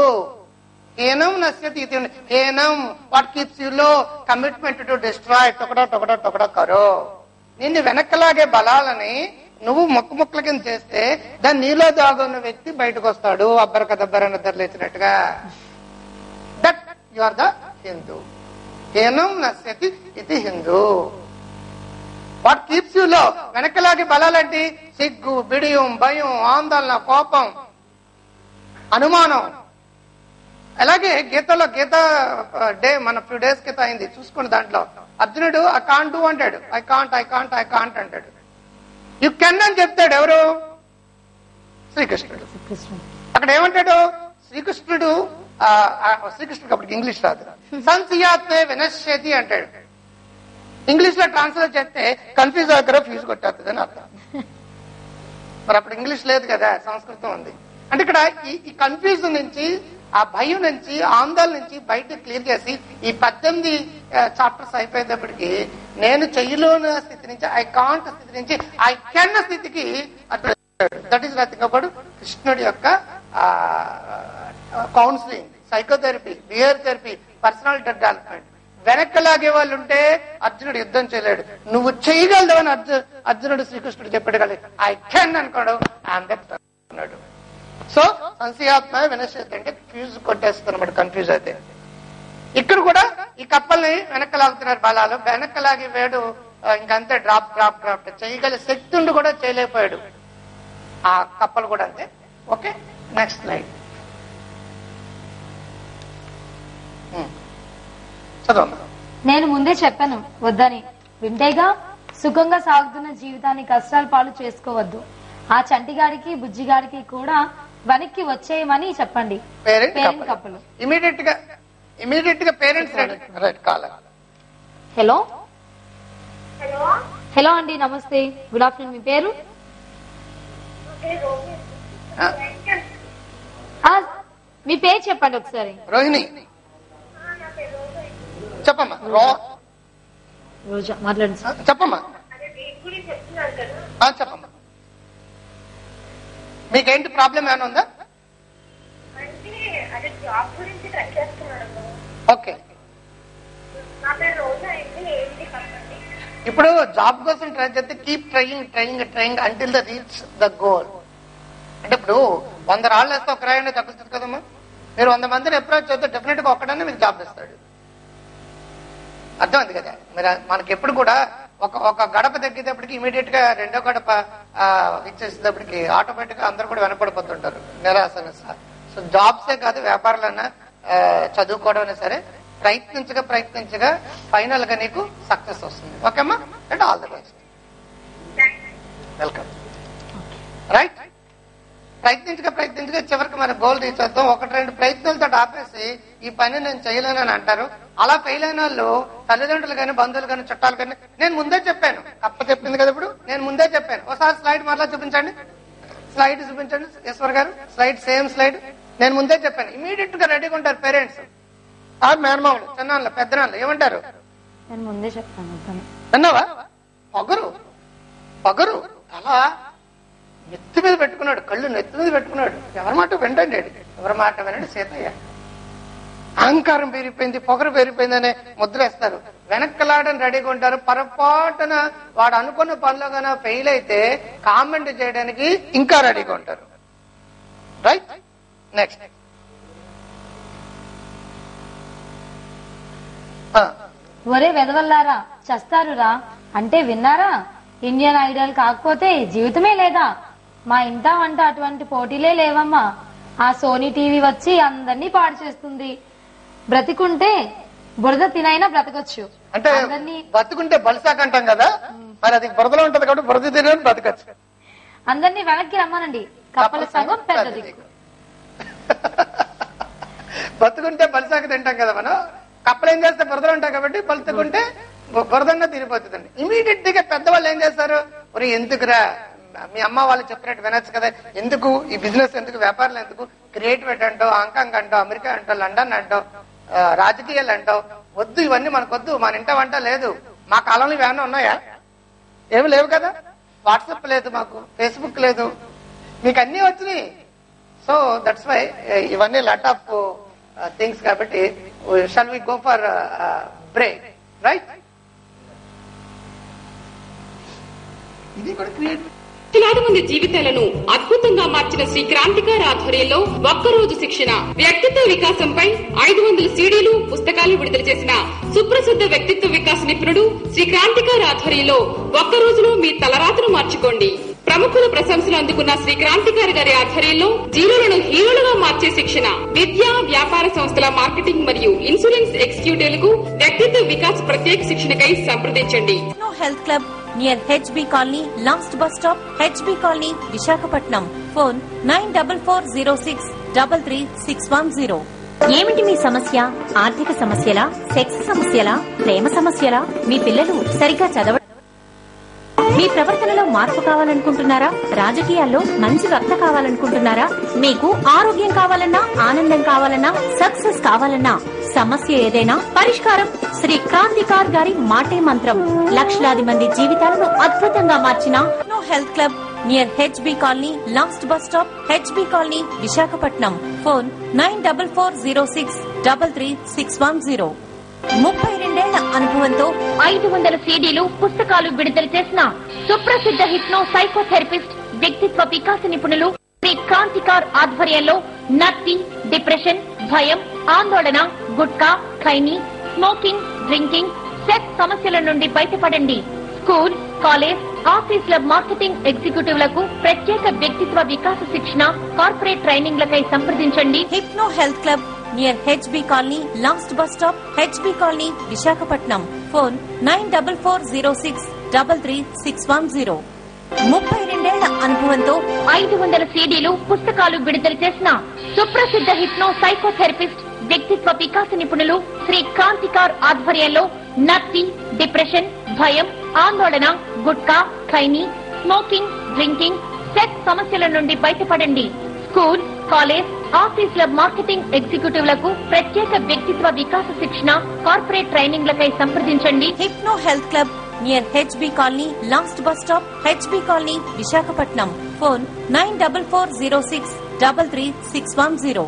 ఏనం నశ్యతి ఇది హిందూ. ఏనం what keeps you low commitment to destroy టొకడా టొకడా టొకడా కరో నిన్ను వెనక్కలాగే బలాలని నువ్వు మొక్కు మొక్కల కింద చేస్తే దాన్ని నీలో దాగున్న వ్యక్తి బయటకు వస్తాడు అబ్బరక దబ్బర నిద్రలేచినట్టుగా దట్ యు ఆర్ ద హిందూ ఏనం నశ్యతి ఇది హిందూ వాట్ కీప్స్ యూ లో వెనకలాగి బలాలంటి సిగ్గు బిడియం భయం ఆందోళన కోపం అనుమానం అలాగే గీతలో గీత డే మన ఫ్యూ డేస్ క్రితం అయింది చూసుకోండి దాంట్లో అర్జునుడు ఐ కాంట్ డూ అంటాడు I can't I can't I can't అంటాడు యు కెన్ అని చెప్తాడు ఎవరు శ్రీకృష్ణుడు కృష్ణుడు అక్కడ ఏమంటాడు శ్రీకృష్ణుడు ఆ, ఆ, శ్రీకృష్ణుడికి అప్పటికి ఇంగ్లీష్ రాదు సంసియాత్మే వినశ్యతి అంటాడు ఇంగ్లీష్ లో ట్రాన్స్లేట్ చేస్తే కన్ఫ్యూజ్ అవుతారో ఫ్యూజ్ కొట్టేస్తుంది అని అర్థం మరి అప్పుడు ఇంగ్లీష్ లేదు కదా సంస్కృతం ఉంది అంటే ఇక్కడ ఈ ఈ కన్ఫ్యూజ్ నుంచి ఆ భయం నుంచి ఆందోళన నుంచి బయట క్లియర్ చేసి ఈ పద్దెనిమిది చాప్టర్స్ అయిపోయేటప్పటికి నేను చెయ్యలోని స్థితి నుంచి ఐ కాంట్ స్థితి నుంచి ఐ కెన్ స్థితికి దట్ ఈస్ నథింగ్ అబౌట్ కృష్ణుడి యొక్క counselling psychotherapy behaviour therapy personality development వెనక్కి లాగే వాళ్ళు ఉంటే అర్జునుడు యుద్ధం చేయలేడు నువ్వు చేయగలదవని అర్జు అర్జునుడు శ్రీకృష్ణుడు చెప్పాడు కదా ఐ కెన్ అనుకోడు అన్నాడు సో సంశయాత్మ వినశ్యత అంటే ఫ్యూజ్ కొట్టేస్తారన్నమాట కన్ఫ్యూజ్ అయితే ఇక్కడ కూడా ఈ కప్పల్ని వెనక్కి లాగుతున్నారు బలాలు వెనక్కి లాగి వేడు ఆ, ఇంకంతే డ్రాప్ డ్రాప్ డ్రాప్ చేయగల శక్తి ఉండి కూడా చేయలేకపోయాడు ఆ కప్పలు కూడా అంతే ఓకే నెక్స్ట్ స్లైడ్ చదవమ్మా నేను ముందే చెప్పాను వద్దని వింటేగా సుఖంగా సాగుతున్న జీవితాన్ని కష్టాల పాలు చేసుకోవద్దు ఆ చంటిగాడికి బుజ్జిగాడికి కూడా వెనక్కి వచ్చేయమని చెప్పండి పేరెంట్ పేరెంట్ కప్పులు ఇమీడియట్ గా ఇమీడియట్ గా parents right call hello hello hello అండి నమస్తే గుడ్ ఆఫ్టర్నూన్ మీ పేరు ఓకే రోగి ఆ, మీ పేరు చెప్పండి ఒకసారి రోహిణి నా పేరు రోగి చెప్పమ్మా రో రోజా మాట్లాడండి సార్ చెప్పమ్మా అదే దీని గురించి చెప్తున్నారు కదా ఆ, చెప్పమ్మా మీకేంటి ప్రాబ్లం ఏమైనా ఉందా అంటే అదే జాబ్ గురించి ట్రై చేస్తున్నాను ఓకే నా పేరు రోజా అయింది ఏంటి చెప్పండి ఇప్పుడు జాబ్ కోసం ట్రై చేస్తే keep trying trying trying until the reach the goal అంటే ఇప్పుడు వంద రాళ్ళు వేస్తే ఒక రాయనే తగ్గుతుంది కదమ్మా మీరు వంద మందిని అప్రోచ్ చేస్తే డెఫినెట్ గా ఒక్కడనే మీకు జాబ్ ఇస్తాడు అర్థమైంది కదా మీరు మనకి ఎప్పుడు కూడా ఒక ఒక గడప తగ్గేటప్పటికి ఇమీడియట్ గా రెండో గడప ఆ, ఇచ్చేసేటప్పటికి ఆటోమేటిక్ గా అందరూ కూడా వెనపడిపోతుంటారు నిరాశ నిస్స. సో జాబ్సే కాదు వ్యాపారాలన్నా ఆ, చదువుకోవడం అయినా సరే ప్రయత్నించగా ప్రయత్నించగా ఫైనల్ గా నీకు సక్సెస్ వస్తుంది ఓకేమ్మా and all the best welcome right ప్రయత్నించగా ప్రయత్నించగా చివరికి మన గోల్ రీచ్ అవుతాం ఒకటి రెండు ప్రయత్నాలతో ఆపేసి ఈ పని నేను చేయలేనని అంటారు అలా ఫెయిల్ అయిన వాళ్ళు తల్లిదండ్రులు కానీ బంధువులు కానీ చుట్టాలు కానీ నేను ముందే చెప్పాను అప్ప చెప్పింది కదా ఇప్పుడు నేను ముందే చెప్పాను ఒకసారి స్లైడ్ మరలా చూపించండి స్లైడ్ చూపించండి ఈశ్వర్ గారు స్లైడ్ సేమ్ స్లైడ్ నేను ముందే చెప్పాను ఇమీడియట్ గా రెడీగా ఉంటారు పేరెంట్స్ ఆ మేనమావులు చిన్నాళ్ళు పెద్దనాళ్ళు ఏమంటారు నేను ముందే చెప్తాను వద్దని విన్నావా పొగరు పొగరు అలా నెత్తి మీద పెట్టుకున్నాడు కళ్ళు నెత్తి మీద పెట్టుకున్నాడు ఎవరి మాట వింటండి ఎవరి మాట వినండి సీతయ్య అహంకారం పెరిగిపోయింది పొగరు పెరిగిపోయిందనే ముద్రేస్తారు వెనక్కలాడని రెడీగా ఉంటారు పొరపాటున వాడు అనుకున్న పనిలో గాన ఫెయిల్ అయితే కామెంట్ చేయడానికి ఇంకా రెడీగా ఉంటారు రైట్ నెక్స్ట్ ఒరే వెదవల్లారా చస్తారురా అంటే విన్నారా ఇండియన్ ఐడల్ కాకపోతే జీవితమే లేదా మా ఇంట వంట అటువంటి పోటీలే లేవమ్మా ఆ సోనీ టీవీ వచ్చి అందరినీ పాడు చేస్తుంది బ్రతికుంటే బురద తినైనా బ్రతకొచ్చు అంటే అందరినీ బతుకుంటే బలిసాక అంటాం కదా మరి అది బురదలో ఉంటది కాబట్టి బురద తినని బతకచ్చు అందరినీ వెనక్కి రమ్మనండి కప్పల సంఘం పెద్ద దిక్కు బతుకుంటే బలిసాక తింటాం కదా మనం కప్పలు ఏం చేస్తే బురదలు ఉంటాయి కాబట్టి బతుకుంటే బు- బురదంగా తిరిగిపోతుందండి ఇమీడియట్ గా పెద్దవాళ్ళు ఏం చేస్తారు ఒరే ఎందుకురా మీ అమ్మ వాళ్ళు చెప్పినట్టు వినొచ్చు కదా ఎందుకు ఈ బిజినెస్ ఎందుకు వ్యాపారాలు ఎందుకు క్రియేటివిటీ అంటావు హాంకాంగ్ అంటావు అమెరికా అంటావు లండన్ అంటావు ఆ, రాజకీయాలు అంటావు వద్దు ఇవన్నీ మనకొద్దు మన ఇంట వంట లేదు మా కాలంలో ఇవేమన్నా ఉన్నాయా ఏమి లేవు కదా వాట్సాప్ లేదు మాకు ఫేస్బుక్ లేదు మీకు అన్ని వచ్చినాయి సో దట్స్ వై ఇవన్నీ లాట్ ఆఫ్ థింగ్స్ కాబట్టి shall we go for break right ఇది కూడా క్రియేట్ లక్షలాది మంది జీవితాలను అద్భుతంగా మార్చిన శ్రీ క్రాంతికారి ఆధ్వర్యంలో ఒక్కరోజు శిక్షణ వ్యక్తిత్వ వికాసంపై ఐదు వందల సీడీలు పుస్తకాలు విడుదల చేసిన సుప్రసిద్ధ వ్యక్తిత్వ వికాస నిపుణుడు శ్రీ క్రాంతికారి ఆధ్వర్యంలో ఒక్క రోజులో మీ తలరాతను మార్చుకోండి ప్రముఖుల ప్రశంసలు అందుకున్న శ్రీ క్రాంతికారి గారి ఆధ్వర్యంలో జీరోలను హీరోలుగా మార్చే శిక్షణ విద్యా వ్యాపార సంస్థల మార్కెటింగ్ మరియు ఇన్సూరెన్స్ ఎగ్జిక్యూటివ్లకు వ్యక్తిత్వ వికాస్ ప్రత్యేక శిక్షణకై సంప్రదించండి no health club near HB colony last bus stop HB colony Visakhapatnam phone nine double four zero six double three six one zero ఏమిటి మీ సమస్య ఆర్థిక సమస్యలా సెక్స్ సమస్యలా ప్రేమ సమస్యలా మీ పిల్లలు సరిగ్గా చదవ మీ ప్రవర్తనలో మార్పు కావాలనుకుంటున్నారా రాజకీయాల్లో మంచి వక్త కావాలనుకుంటున్నారా మీకు ఆరోగ్యం కావాలన్నా ఆనందం కావాలన్నా సక్సెస్ కావాలన్నా సమస్య ఏదైనా పరిష్కారం శ్రీ క్రాంతికార్ గారి మాటే మంత్రం లక్షలాది మంది జీవితాలను అద్భుతంగా మార్చిన no health club near HB colony last bus stop HB colony Visakhapatnam phone nine double four zero six double three six one zero ముప్పై రెండేళ్ల అనుభవంతో ఐదు వందల సీడీలు పుస్తకాలు విడుదల చేసిన సుప్రసిద్ధ హిప్నో సైకోథెరపిస్ట్ వ్యక్తిత్వ వికాస నిపుణులు శ్రీ క్రాంతికార్ ఆధ్వర్యంలో నత్తి డిప్రెషన్ భయం ఆందోళన gutka khaini smoking drinking sex సమస్యల నుండి బయటపడండి స్కూల్ కాలేజ్ ఆఫీసుల మార్కెటింగ్ ఎగ్జిక్యూటివ్లకు ప్రత్యేక వ్యక్తిత్వ వికాస శిక్షణ కార్పొరేట్ ట్రైనింగ్లకై సంప్రదించండి hypno health club near HB colony last bus stop HB colony Visakhapatnam phone nine double four zero six double three six one zero ముప్పై రెండేళ్ల అనుభవంతో ఐదు వందల సీడీలు పుస్తకాలు విడుదల చేసిన సుప్రసిద్ధ హిప్నో సైకోథెరపిస్ట్ వ్యక్తిత్వ వికాస నిపుణులు శ్రీ క్రాంతికార్ ఆధ్వర్యంలో నత్తి డిప్రెషన్ భయం ఆందోళన gutka khaini smoking drinking sex సమస్యల నుండి బయటపడండి స్కూల్ కాలేజ్ ఆఫీసుల మార్కెటింగ్ ఎగ్జిక్యూటివ్లకు ప్రత్యేక వ్యక్తిత్వ వికాస శిక్షణ కార్పొరేట్ ట్రైనింగ్లకై సంప్రదించండి hypno health club near HB colony last bus stop HB colony Visakhapatnam phone nine double four zero six double three six one zero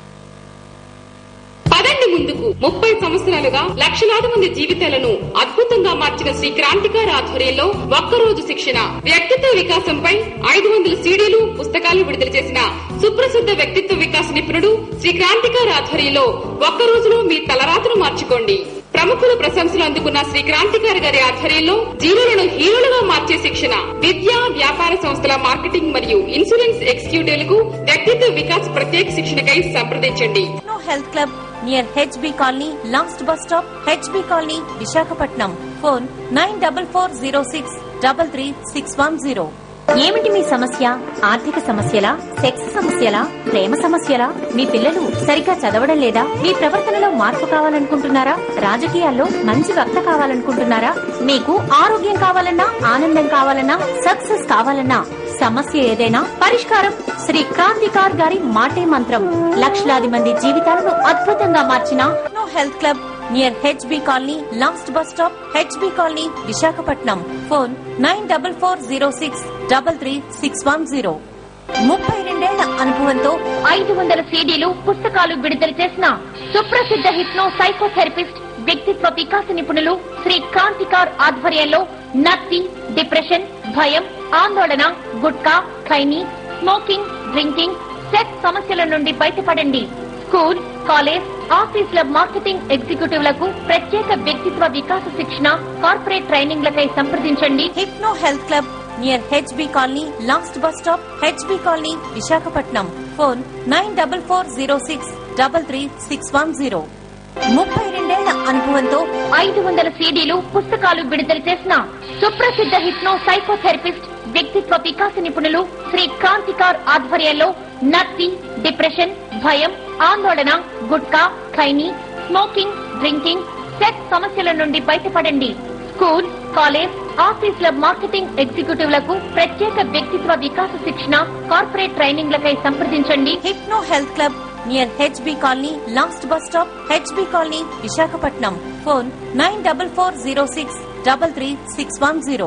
పదండి ముందుకు ముప్పై సంవత్సరాలుగా లక్షలాది మంది జీవితాలను అద్భుతంగా మార్చిన శ్రీ క్రాంతికారి ఆధ్వర్యంలో ఒక్కరోజు శిక్షణ వ్యక్తిత్వ వికాసంపై ఐదు వందల సీడీలు పుస్తకాలు విడుదల చేసిన సుప్రసిద్ధ వ్యక్తిత్వ వికాస నిపుణుడు శ్రీ క్రాంతికారి ఆధ్వర్యంలో ఒక్క రోజులో మీ తలరాతను మార్చుకోండి ప్రముఖుల ప్రశంసలు అందుకున్న శ్రీ క్రాంతికారి గారి ఆధ్వర్యంలో జీరోలను హీరోలుగా మార్చే శిక్షణ విద్యా వ్యాపార సంస్థల మార్కెటింగ్ మరియు ఇన్సూరెన్స్ ఎగ్జిక్యూటివ్లకు వ్యక్తిత్వ వికాస్ ప్రత్యేక శిక్షణకై సంప్రదించండి hypno health club near HB colony last bus stop HB colony Visakhapatnam phone nine double four zero six double three six one zero ఏమిటి మీ సమస్య ఆర్థిక సమస్యలా సెక్స్ సమస్యలా ప్రేమ సమస్యలా మీ పిల్లలు సరిగ్గా చదవడం లేదా మీ ప్రవర్తనలో మార్పు కావాలనుకుంటున్నారా రాజకీయాల్లో మంచి వక్త కావాలనుకుంటున్నారా మీకు ఆరోగ్యం కావాలన్నా ఆనందం కావాలన్నా సక్సెస్ కావాలన్నా సమస్య ఏదైనా పరిష్కారం శ్రీ క్రాంతికార్ గారి మాటే మంత్రం లక్షలాది మంది జీవితాలను అద్భుతంగా మార్చిన no health club near HB colony last bus stop HB colony Visakhapatnam phone nine double four zero six double three six one zero ముప్పై రెండేళ్ల అనుభవంతో ఐదు వందల సీడీలు పుస్తకాలు విడుదల చేసిన సుప్రసిద్ధ హిప్నో సైకోథెరపిస్ట్ వ్యక్తిత్వ వికాస నిపుణులు శ్రీ క్రాంతికార్ ఆధ్వర్యంలో నత్తి డిప్రెషన్ భయం ఆందోళన gutka khaini smoking drinking sex సమస్యల నుండి బయటపడండి స్కూల్ కాలేజ్ ఆఫీసుల మార్కెటింగ్ ఎగ్జిక్యూటివ్లకు ప్రత్యేక వ్యక్తిత్వ వికాస శిక్షణ కార్పొరేట్ ట్రైనింగ్లకై సంప్రదించండి hypno health club near HB colony last bus stop HB colony Visakhapatnam phone nine double four zero six double three six one zero ముప్పై రెండేళ్ల అనుభవంతో ఐదు వందల సీడీలు పుస్తకాలు విడుదల చేసిన సుప్రసిద్ధ హిప్నో సైకోథెరపిస్ట్ వ్యక్తిత్వ వికాస నిపుణులు శ్రీ క్రాంతికార్ ఆధ్వర్యంలో నత్తి డిప్రెషన్ భయం ఆందోళన gutka khaini smoking drinking sex సమస్యల నుండి బయటపడండి స్కూల్ కాలేజ్ ఆఫీసుల మార్కెటింగ్ ఎగ్జిక్యూటివ్లకు ప్రత్యేక వ్యక్తిత్వ వికాస శిక్షణ కార్పొరేట్ ట్రైనింగ్లకై సంప్రదించండి hypno health club near HB colony last bus stop HB colony Visakhapatnam phone nine double four zero six double three six one zero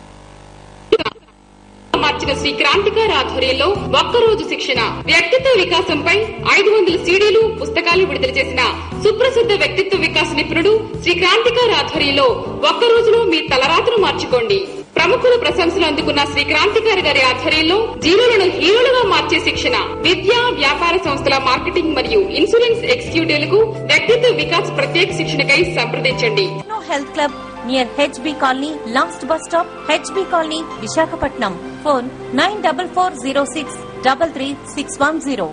మార్చిన శ్రీ క్రాంతికారి ఆధ్వర్యంలో ఒక్కరోజు శిక్షణ వ్యక్తిత్వ వికాసంపై ఐదు వందల సీడీలు పుస్తకాలు విడుదల చేసిన సుప్రసిద్ధ వ్యక్తిత్వ వికాస నిపుణుడు శ్రీ క్రాంతికారి ఆధ్వర్యంలో ఒక్క రోజులో మీ తలరాతను మార్చుకోండి ప్రముఖుల ప్రశంసలు అందుకున్న శ్రీ క్రాంతికారి గారి ఆధ్వర్యంలో జీరోలను హీరోలుగా మార్చే శిక్షణ విద్యా వ్యాపార సంస్థల మార్కెటింగ్ మరియు ఇన్సూరెన్స్ ఎగ్జిక్యూటివ్లకు వ్యక్తిత్వ వికాస్ ప్రత్యేక శిక్షణకై సంప్రదించండి health club near HB colony last bus stop HB colony Visakhapatnam phone nine double four zero six double three six one zero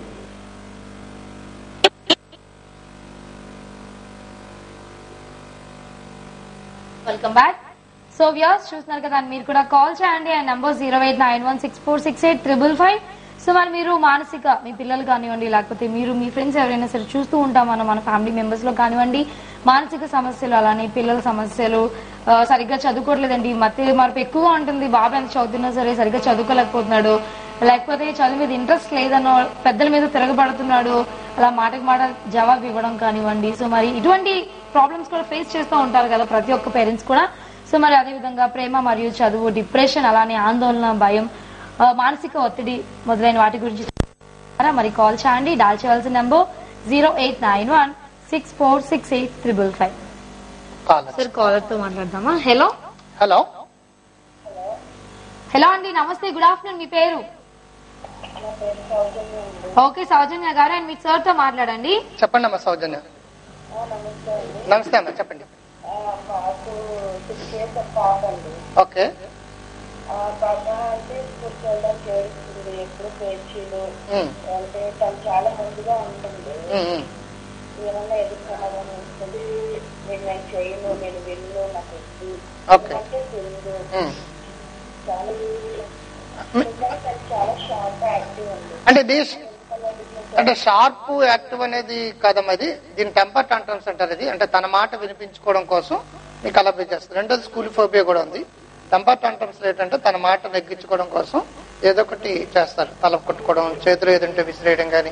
welcome back so views చూస్తున్నారు కదా మీరు కూడా కాల్ చేయండి ఆ number zero eight nine one six four six eight triple five so మరి మీరు మానసిక మీ పిల్లలు కానివ్వండి లేకపోతే మీరు మీ ఫ్రెండ్స్ ఎవరైనా సరే చూస్తూ ఉంటాం మనం మన ఫ్యామిలీ మెంబర్స్ లో కానివ్వండి మానసిక సమస్యలు అలానే పిల్లల సమస్యలు ఆ, సరిగ్గా చదువుకోవట్లేదండి మధ్య మార్పు ఎక్కువగా ఉంటుంది బాబు ఎంత చదువుతున్నా సరే సరిగ్గా చదువుకోలేకపోతున్నాడు లేకపోతే చదువు మీద ఇంట్రెస్ట్ లేదనో పెద్దల మీద తిరగబడుతున్నాడు అలా మాటకి మాట జవాబు ఇవ్వడం కానివ్వండి సో మరి ఇటువంటి ప్రాబ్లమ్స్ కూడా ఫేస్ చేస్తూ ఉంటారు కదా ప్రతి ఒక్క పేరెంట్స్ కూడా సో మరి అదే విధంగా ప్రేమ మరియు చదువు డిప్రెషన్ అలానే ఆందోళన భయం ఆ, మానసిక ఒత్తిడి మొదలైన వాటి గురించి చెప్తారా? మరి కాల్ చేయండి డయల్ చేయవలసిన number zero eight nine one six four six eight triple five call sir caller తో మాట్లాడదామా హలో హలో హలో అండి నమస్తే గుడ్ ఆఫ్టర్నూన్ మీ పేరు ఓకే సౌజన్య గారు అండ్ మీ సార్ తో మాట్లాడండి చెప్పండి అమ్మా సౌజన్య నమస్తే అమ్మా చెప్పండి మాకు సిక్స్ ఇయర్స్ పాప అండి ఓకే ఆ పాప అంటే స్కూల్కి వెళ్ళడానికి ఏడుస్తుంది ఎప్పుడు పేచీలు ఉమ్, అంటే తను చాలా ముందుగా ఉంటుంది ఉమ్, ఉమ్. ఏమన్నా ఎదుర్కొన్నామని ఉంటుంది నేను నేను చేయను నేను వెళ్ళు నాకు వద్దు ఓకే. అంటే తెలియదు ఉమ్. చాలా నిజంగా తను చాలా షార్ప్ యాక్టివ్ ఉంది అంటే ఇది అంటే షార్ప్ యాక్టివ్ అనేది కాదమ్మా ఇది దీని టెంపర్ టాంట్రమ్స్ అంటారు ఇది అంటే తన మాట వినిపించుకోవడం కోసం మీకు అలా చేస్తుంది రెండోది స్కూల్ ఫోబియా కూడా ఉంది టెంపర్ టాంట్రమ్స్ ఏంటంటే తన మాట నెగ్గించుకోవడం కోసం ఏదో ఒకటి చేస్తారు తల కొట్టుకోవడం చేతులు ఏదంటే విసిరేయడం కానీ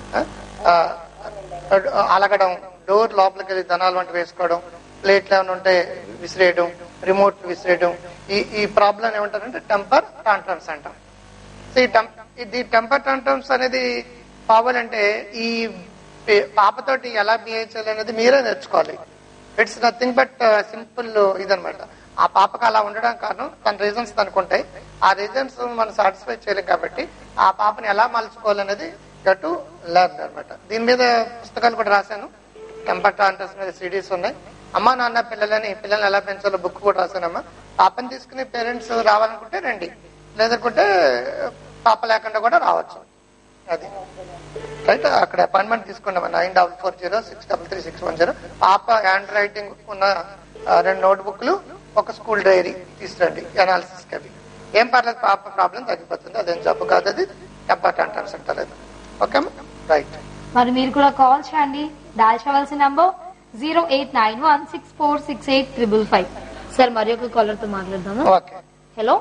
అలగడం డోర్ లోపలికి వెళ్ళి ధనాలు వంటి వేసుకోవడం ప్లేట్లు ఏమైనా ఉంటే విసిరేయడం రిమోట్ విసిరేయడం ఈ ఈ ప్రాబ్లం ఏమంటారంటే టెంపర్ టాంట్రమ్స్ అంటాం సో ఈ టెం- ఇది టెంపర్ టాంట్రమ్స్ అనేది పోవాలంటే ఈ పే- పాపతోటి ఎలా బిహేవ్ చేయాలి అనేది మీరే నేర్చుకోవాలి ఇట్స్ నథింగ్ బట్ సింపుల్ ఇదనమాట ఆ పాపకు అలా ఉండడం కారణం తన రీజన్స్ తనుకుంటాయి ఆ రీజన్స్ మనం సాటిస్ఫై చేయలేం కాబట్టి ఆ పాపని ఎలా మలుచుకోవాలనేది టు లెర్న్ అనమాట దీని మీద పుస్తకాలు కూడా రాశాను టెంపర్ టాంట్రమ్స్ మీద సిడీస్ ఉన్నాయి అమ్మా నాన్న పిల్లలని పిల్లల్ని ఎలా పెంచాలో బుక్ కూడా రాశానమ్మా పాపని తీసుకుని పేరెంట్స్ రావాలనుకుంటే రండి లేదనుకుంటే పాప లేకుండా కూడా రావచ్చు అది రైట్ అక్కడ అపాయింట్మెంట్ తీసుకున్నాం nine double four zero six double three six one zero పాప హ్యాండ్ రైటింగ్ ఉన్న ఆ, రెండు నోట్ బుక్లు ఒక స్కూల్ డైరీ తీసుకురండి అనాలిసిస్ అవి ఏం పర్లేదు పాప ప్రాబ్లం తగ్గిపోతుంది అదేం జబ్బు కాదు అది టెంపర్ అంటారు అంటారు ఓకే రైట్ మరి మీరు కూడా కాల్ చేయండి డయల్ చేయవలసిన number zero eight nine one six four six eight triple five sir మరి ఒక కాలర్ తో మాట్లాడదాము okay hello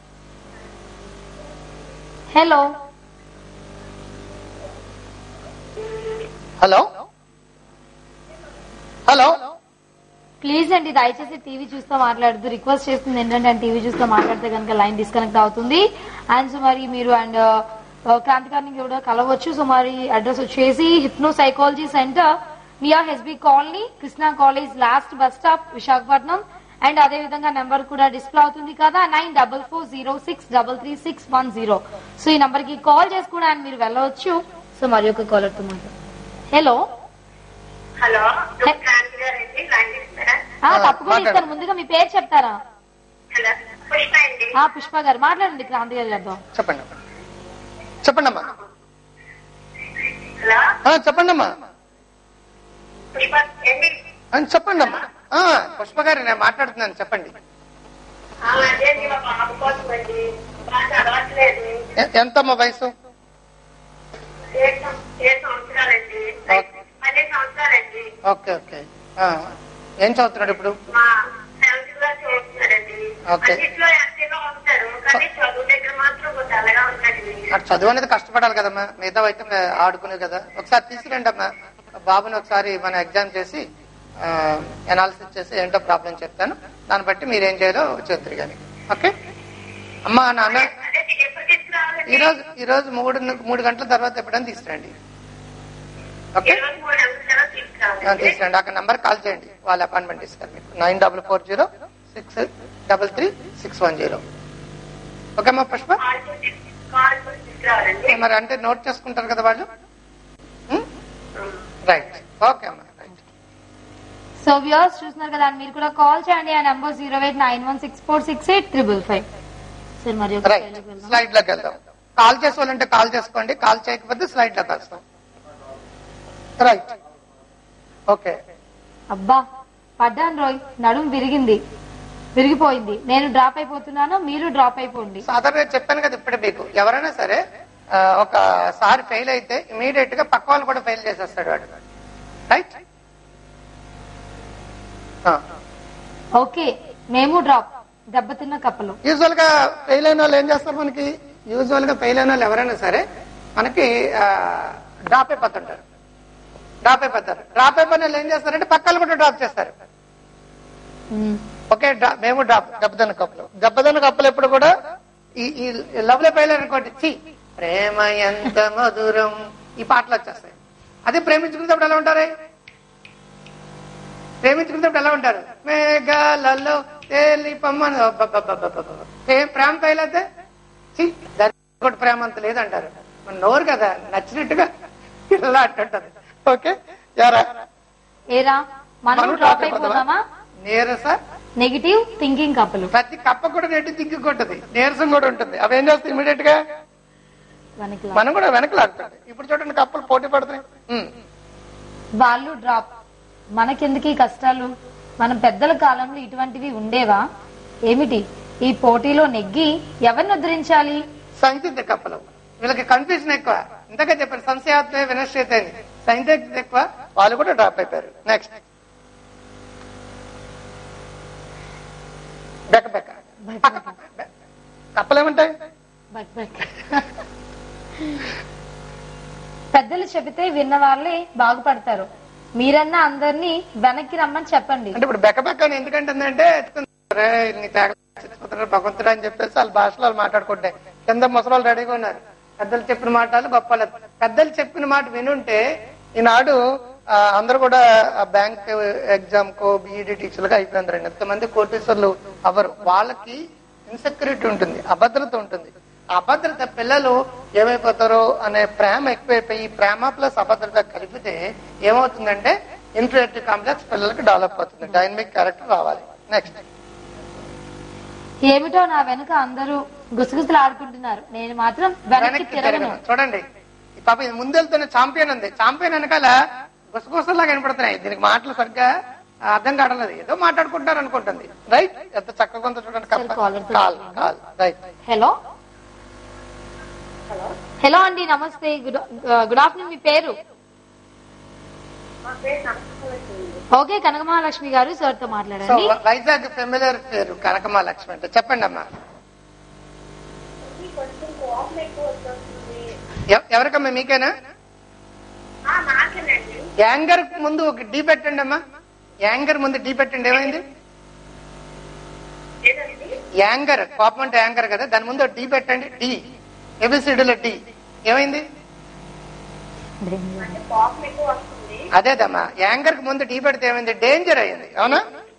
hello hello hello please అండి దయచేసి టీవీ చూస్తూ మాట్లాడుతూ రిక్వెస్ట్ చేస్తుంది ఏంటంటే అండ్ టీవీ చూస్తూ మాట్లాడితే కనుక లైన్ డిస్కనెక్ట్ అవుతుంది అండ్ సో మరి మీరు అండ్ క్రాంతికారిని కూడా కలవచ్చు సో మరి అడ్రస్ వచ్చేసి hypno psychology centre near HB colony Krishna college last bus stop Visakhapatnam and అదే విధంగా నెంబర్ కూడా డిస్ప్లే అవుతుంది కదా nine double four zero six double three six one zero so ఈ నంబర్ కి కాల్ చేసుకోవడానికి మీరు వెళ్ళవచ్చు సో మరి ఒక కాలర్ తో మాట్లాడు హలో హలో క్రాంతి గారండి లైన్ ఇస్తారా ఆ, తప్పకుండా మాట్లాడు. ఇస్తాను ముందుగా మీ పేరు చెప్తారా హలో పుష్ప అండి ఆ పుష్ప గారు మాట్లాడండి క్రాంతి గారు గారితో చెప్పండి చెప్పండి అమ్మా హలో ఆ, చెప్పండి అమ్మా పుష్ప ఏంటి ఆ, చెప్పండి అమ్మా ఆ, పుష్ప గారు నేను మాట్లాడుతున్నాను చెప్పండి ఆ, అదేంటి మా పాప కోసం అండి బాగా చదవట్లేదు ఎ- ఎంతమ్మా వయసు ఏడు సం- ఏడు సంవత్సరాలండి ఓకే. పన్నెండు సంవత్సరాలండి ఓకే ఓకే ఆ, ఏం చదువుతున్నాడు ఇప్పుడు మా సెవెంత్ క్లాస్ చదువుతున్నాడండి ఓకే. అన్నిట్లో యాక్టివ్గా ఉంటాడు కానీ చదువు దగ్గర మాత్రం కొంచెం అలాగా ఉంటాడు అటు చదువు అనేది కష్టపడాలి కదమ్మా మిగతా అయితే మే- ఆడుకునే కదా ఒకసారి తీసుకురండి అమ్మా బాబుని ఒకసారి మన ఎగ్జామ్ చేసి అనాలిసిస్ చేసి ఏంటో ప్రాబ్లం చెప్తాను దాన్ని బట్టి మీరు ఏం చేయాలో చేద్దరు కానీ ఓకే అమ్మా నాన్న అదే ఎప్పుడు తీసుకురావాలండి ఈ రోజు ఈ రోజు మూడు మూడు గంటల తర్వాత ఎప్పుడైనా తీసుకురండి ఓకే ఇరవై మూడు అంశాలు ఆ, తీసుకురావాలండి తీసుకురండి అక్కడ నంబర్ కాల్ చేయండి వాళ్ళ అపాయింట్మెంట్ ఇస్తారు మీకు nine double four zero six double three six one zero okay అమ్మా పుష్ప కాల్ చేసి కాల్ చేసి తీసుకురావాలండి మరి అంటే నోట్ చేసుకుంటారు కదా వాళ్ళు రైట్ ఓకే అమ్మా రైట్ సో వ్యూర్స్ చూస్తున్నారు కదా మీరు కూడా కాల్ చేయండి ఆ number zero eight nine one six four six eight triple five sir మరి ఒక రైట్ slide కి వెళ్దాం. స్లైడ్ లోకి వెళ్దాం కాల్ చేసుకోవాలంటే కాల్ చేసుకోండి కాల్ చేయకపోతే స్లైడ్ లోకి వస్తాం రైట్ ఓకే అబ్బా పడ్డాను రోయ్ నడుము విరిగింది విరిగిపోయింది నేను డ్రాప్ అయిపోతున్నాను మీరు డ్రాప్ అయిపోండి సాధారణంగా చెప్పాను కదా ఇప్పుడు మీకు ఎవరైనా సరే ఆ, ఒకసారి ఫెయిల్ అయితే ఇమీడియట్ గా పక్క వాళ్ళు కూడా ఫెయిల్ చేసేస్తాడు వాడు రైట్ ఓకే మేము డ్రాప్ దెబ్బతిన్న కప్పలు యూజువల్ గా ఫెయిల్ అయిన వాళ్ళు ఏం చేస్తారు మనకి యూజువల్ గా ఫెయిల్ అయిన వాళ్ళు ఎవరైనా సరే మనకి డ్రాప్ అయిపోతుంటారు డ్రాప్ అయిపోతారు డ్రాప్ అయిపోయిన వాళ్ళు ఏం చేస్తారంటే పక్కలు కూడా డ్రాప్ చేస్తారు ఉమ్. ఓకే డ్రా- మేము డ్రాప్ దెబ్బతిన్న కప్పులు దెబ్బతిన్న కప్పులు ఎప్పుడు కూడా ఈ ఈ లవ్ లో ఫెయిల్ అనుకోండి చి ప్రేమ ఎంత మధురం ఈ పాటలు వచ్చేస్తాయి అదే ప్రేమించుకునేటప్పుడు ఎలా ఉంటారు ప్రేమించుకునేటప్పుడు ఎలా ఉంటారు మేఘాలలో తేలి పమ్మని అబ్బబ్బబ్బబ్బబ్బబ్బ. ఏ- ప్రేమ ఫెయిల్ అయితే చి దాని కూడా ప్రేమ అంత లేదంటారు మన నోరు కదా నచ్చినట్టుగా ఇలా అంటుంటది ఓకే యారా ఏరా మనం మనం డ్రాప్ drop అయిపోదామా? అయిపోదామా నీరస నెగిటివ్ థింకింగ్ కప్పలు ప్రతి కప్ప కూడా నెట్టి తిగ్గుకుంటది నీరసం కూడా ఉంటుంది అవి ఏం చేస్తాయి ఇమీడియట్ గా వెనక్కి లా. మనం కూడా వెనక్కి లాగుతుంది ఇప్పుడు చూడండి కప్పలు పోటీ పడుతున్నాయి ఉమ్. వాళ్ళు డ్రాప్ మనకెందుకు ఈ కష్టాలు మన పెద్దల కాలంలో ఇటువంటివి ఉండేవా ఏమిటి ఈ పోటీలో నెగ్గి ఎవరిని ఉద్ధరించాలి సైంటిఫిక్ కప్పలు వీళ్ళకి కన్ఫ్యూజన్ ఎక్కువ ఇంతగా చెప్పారు సంశయాత్మే వినశ్చేత అని సైంటిఫిక్ ఎక్కువ వాళ్ళు కూడా డ్రాప్ అయిపోయారు నెక్స్ట్ బెక్క బెక్క పక్క పక్క. బె- కప్పలు ఏమంటాయి బక్ బక్. పెద్దలు చెబితే విన్న వాళ్ళే బాగుపడతారు మీరన్నా అందరినీ వెనక్కి రమ్మని చెప్పండి అంటే ఇప్పుడు బెక్క బెక్క అని ఎందుకంటుందంటే "రే, నీ తేగ చచ్చిపోతున్నాడు భగవంతుడు అని చెప్పేసి వాళ్ళ భాషలో వాళ్ళు మాట్లాడుకుంటాయి కింద ముసలాళ్ళు రెడీగా ఉన్నారు పెద్దలు చెప్పిన మాటలు గొప్పలు పెద్దలు చెప్పిన మాట వినుంటే ఈనాడు ఆ, అందరూ కూడా బ్యాంక్ ఎగ్జామ్ కో బీఈడి టీచర్లుగా అయిపోయిందండి ఎంతమంది కోటీశ్వర్లు అవరు వాళ్ళకి ఇన్సెక్యూరిటీ ఉంటుంది అభద్రత ఉంటుంది ఆ అభద్రత పిల్లలు ఏమైపోతారో అనే ప్రేమ ఎక్కువైపోయి ఈ ప్రేమ ప్లస్ అభద్రత కలిపితే ఏమవుతుందంటే ఇంటరాక్టివ్ కాంప్లెక్స్ పిల్లలకి డెవలప్ అవుతుంది డైనమిక్ క్యారెక్టర్ రావాలి నెక్స్ట్ ఏమిటో నా వెనుక అందరూ గుసగుసలు ఆడుకుంటున్నారు నేను మాత్రం వెనక్కి వెనక్కి తిరగను తిరగను. చూడండి ఈ పాప ఇది ముందెళ్తున్న చాంపియన్ ఉంది చాంపియన్ వెనకాల గుసగుసలా కనపడుతున్నాయి దీనికి మాటలు సరిగ్గా అర్థం కావట్లేదు ఏదో మాట్లాడుకుంటారు అనుకుంటుంది రైట్ ఎంత చక్కగా ఉందో చూడండి సరే, caller తో call call right hello hello అండి నమస్తే గుడ్ గుడ్ ఆఫ్టర్నూన్ మీ పేరు మా పేరు నమ్మకం ఓకే కనకమహాలక్ష్మి గారు సార్ తో సో మాట్లాడండి వైజాగ్ ఫెమిలియర్ పేరు కనకమహాలక్ష్మి అంటే చెప్పండి అమ్మా కొంచెం కోపం ఎక్కువ వస్తుంది ఎవ- ఎవరికమ్మా మీకేనా ఆ, నాకేనండి యాంగర్ ముందు ఒక డీ పెట్టండి అమ్మా యాంగర్ ముందు డీ పెట్టండి ఏమైంది ఏదండి యాంగర్ కోపం అంటే యాంగర్ కదా దాని ముందు డీ పెట్టండి డి ఎబిసిడిలో డి ఏమైంది అంటే కోపం ఎక్కువ వస్తుంది అదేదమ్మా యాంగర్ కి ముందు టీ పెడితే ఏమైంది డేంజర్ అయింది అవునా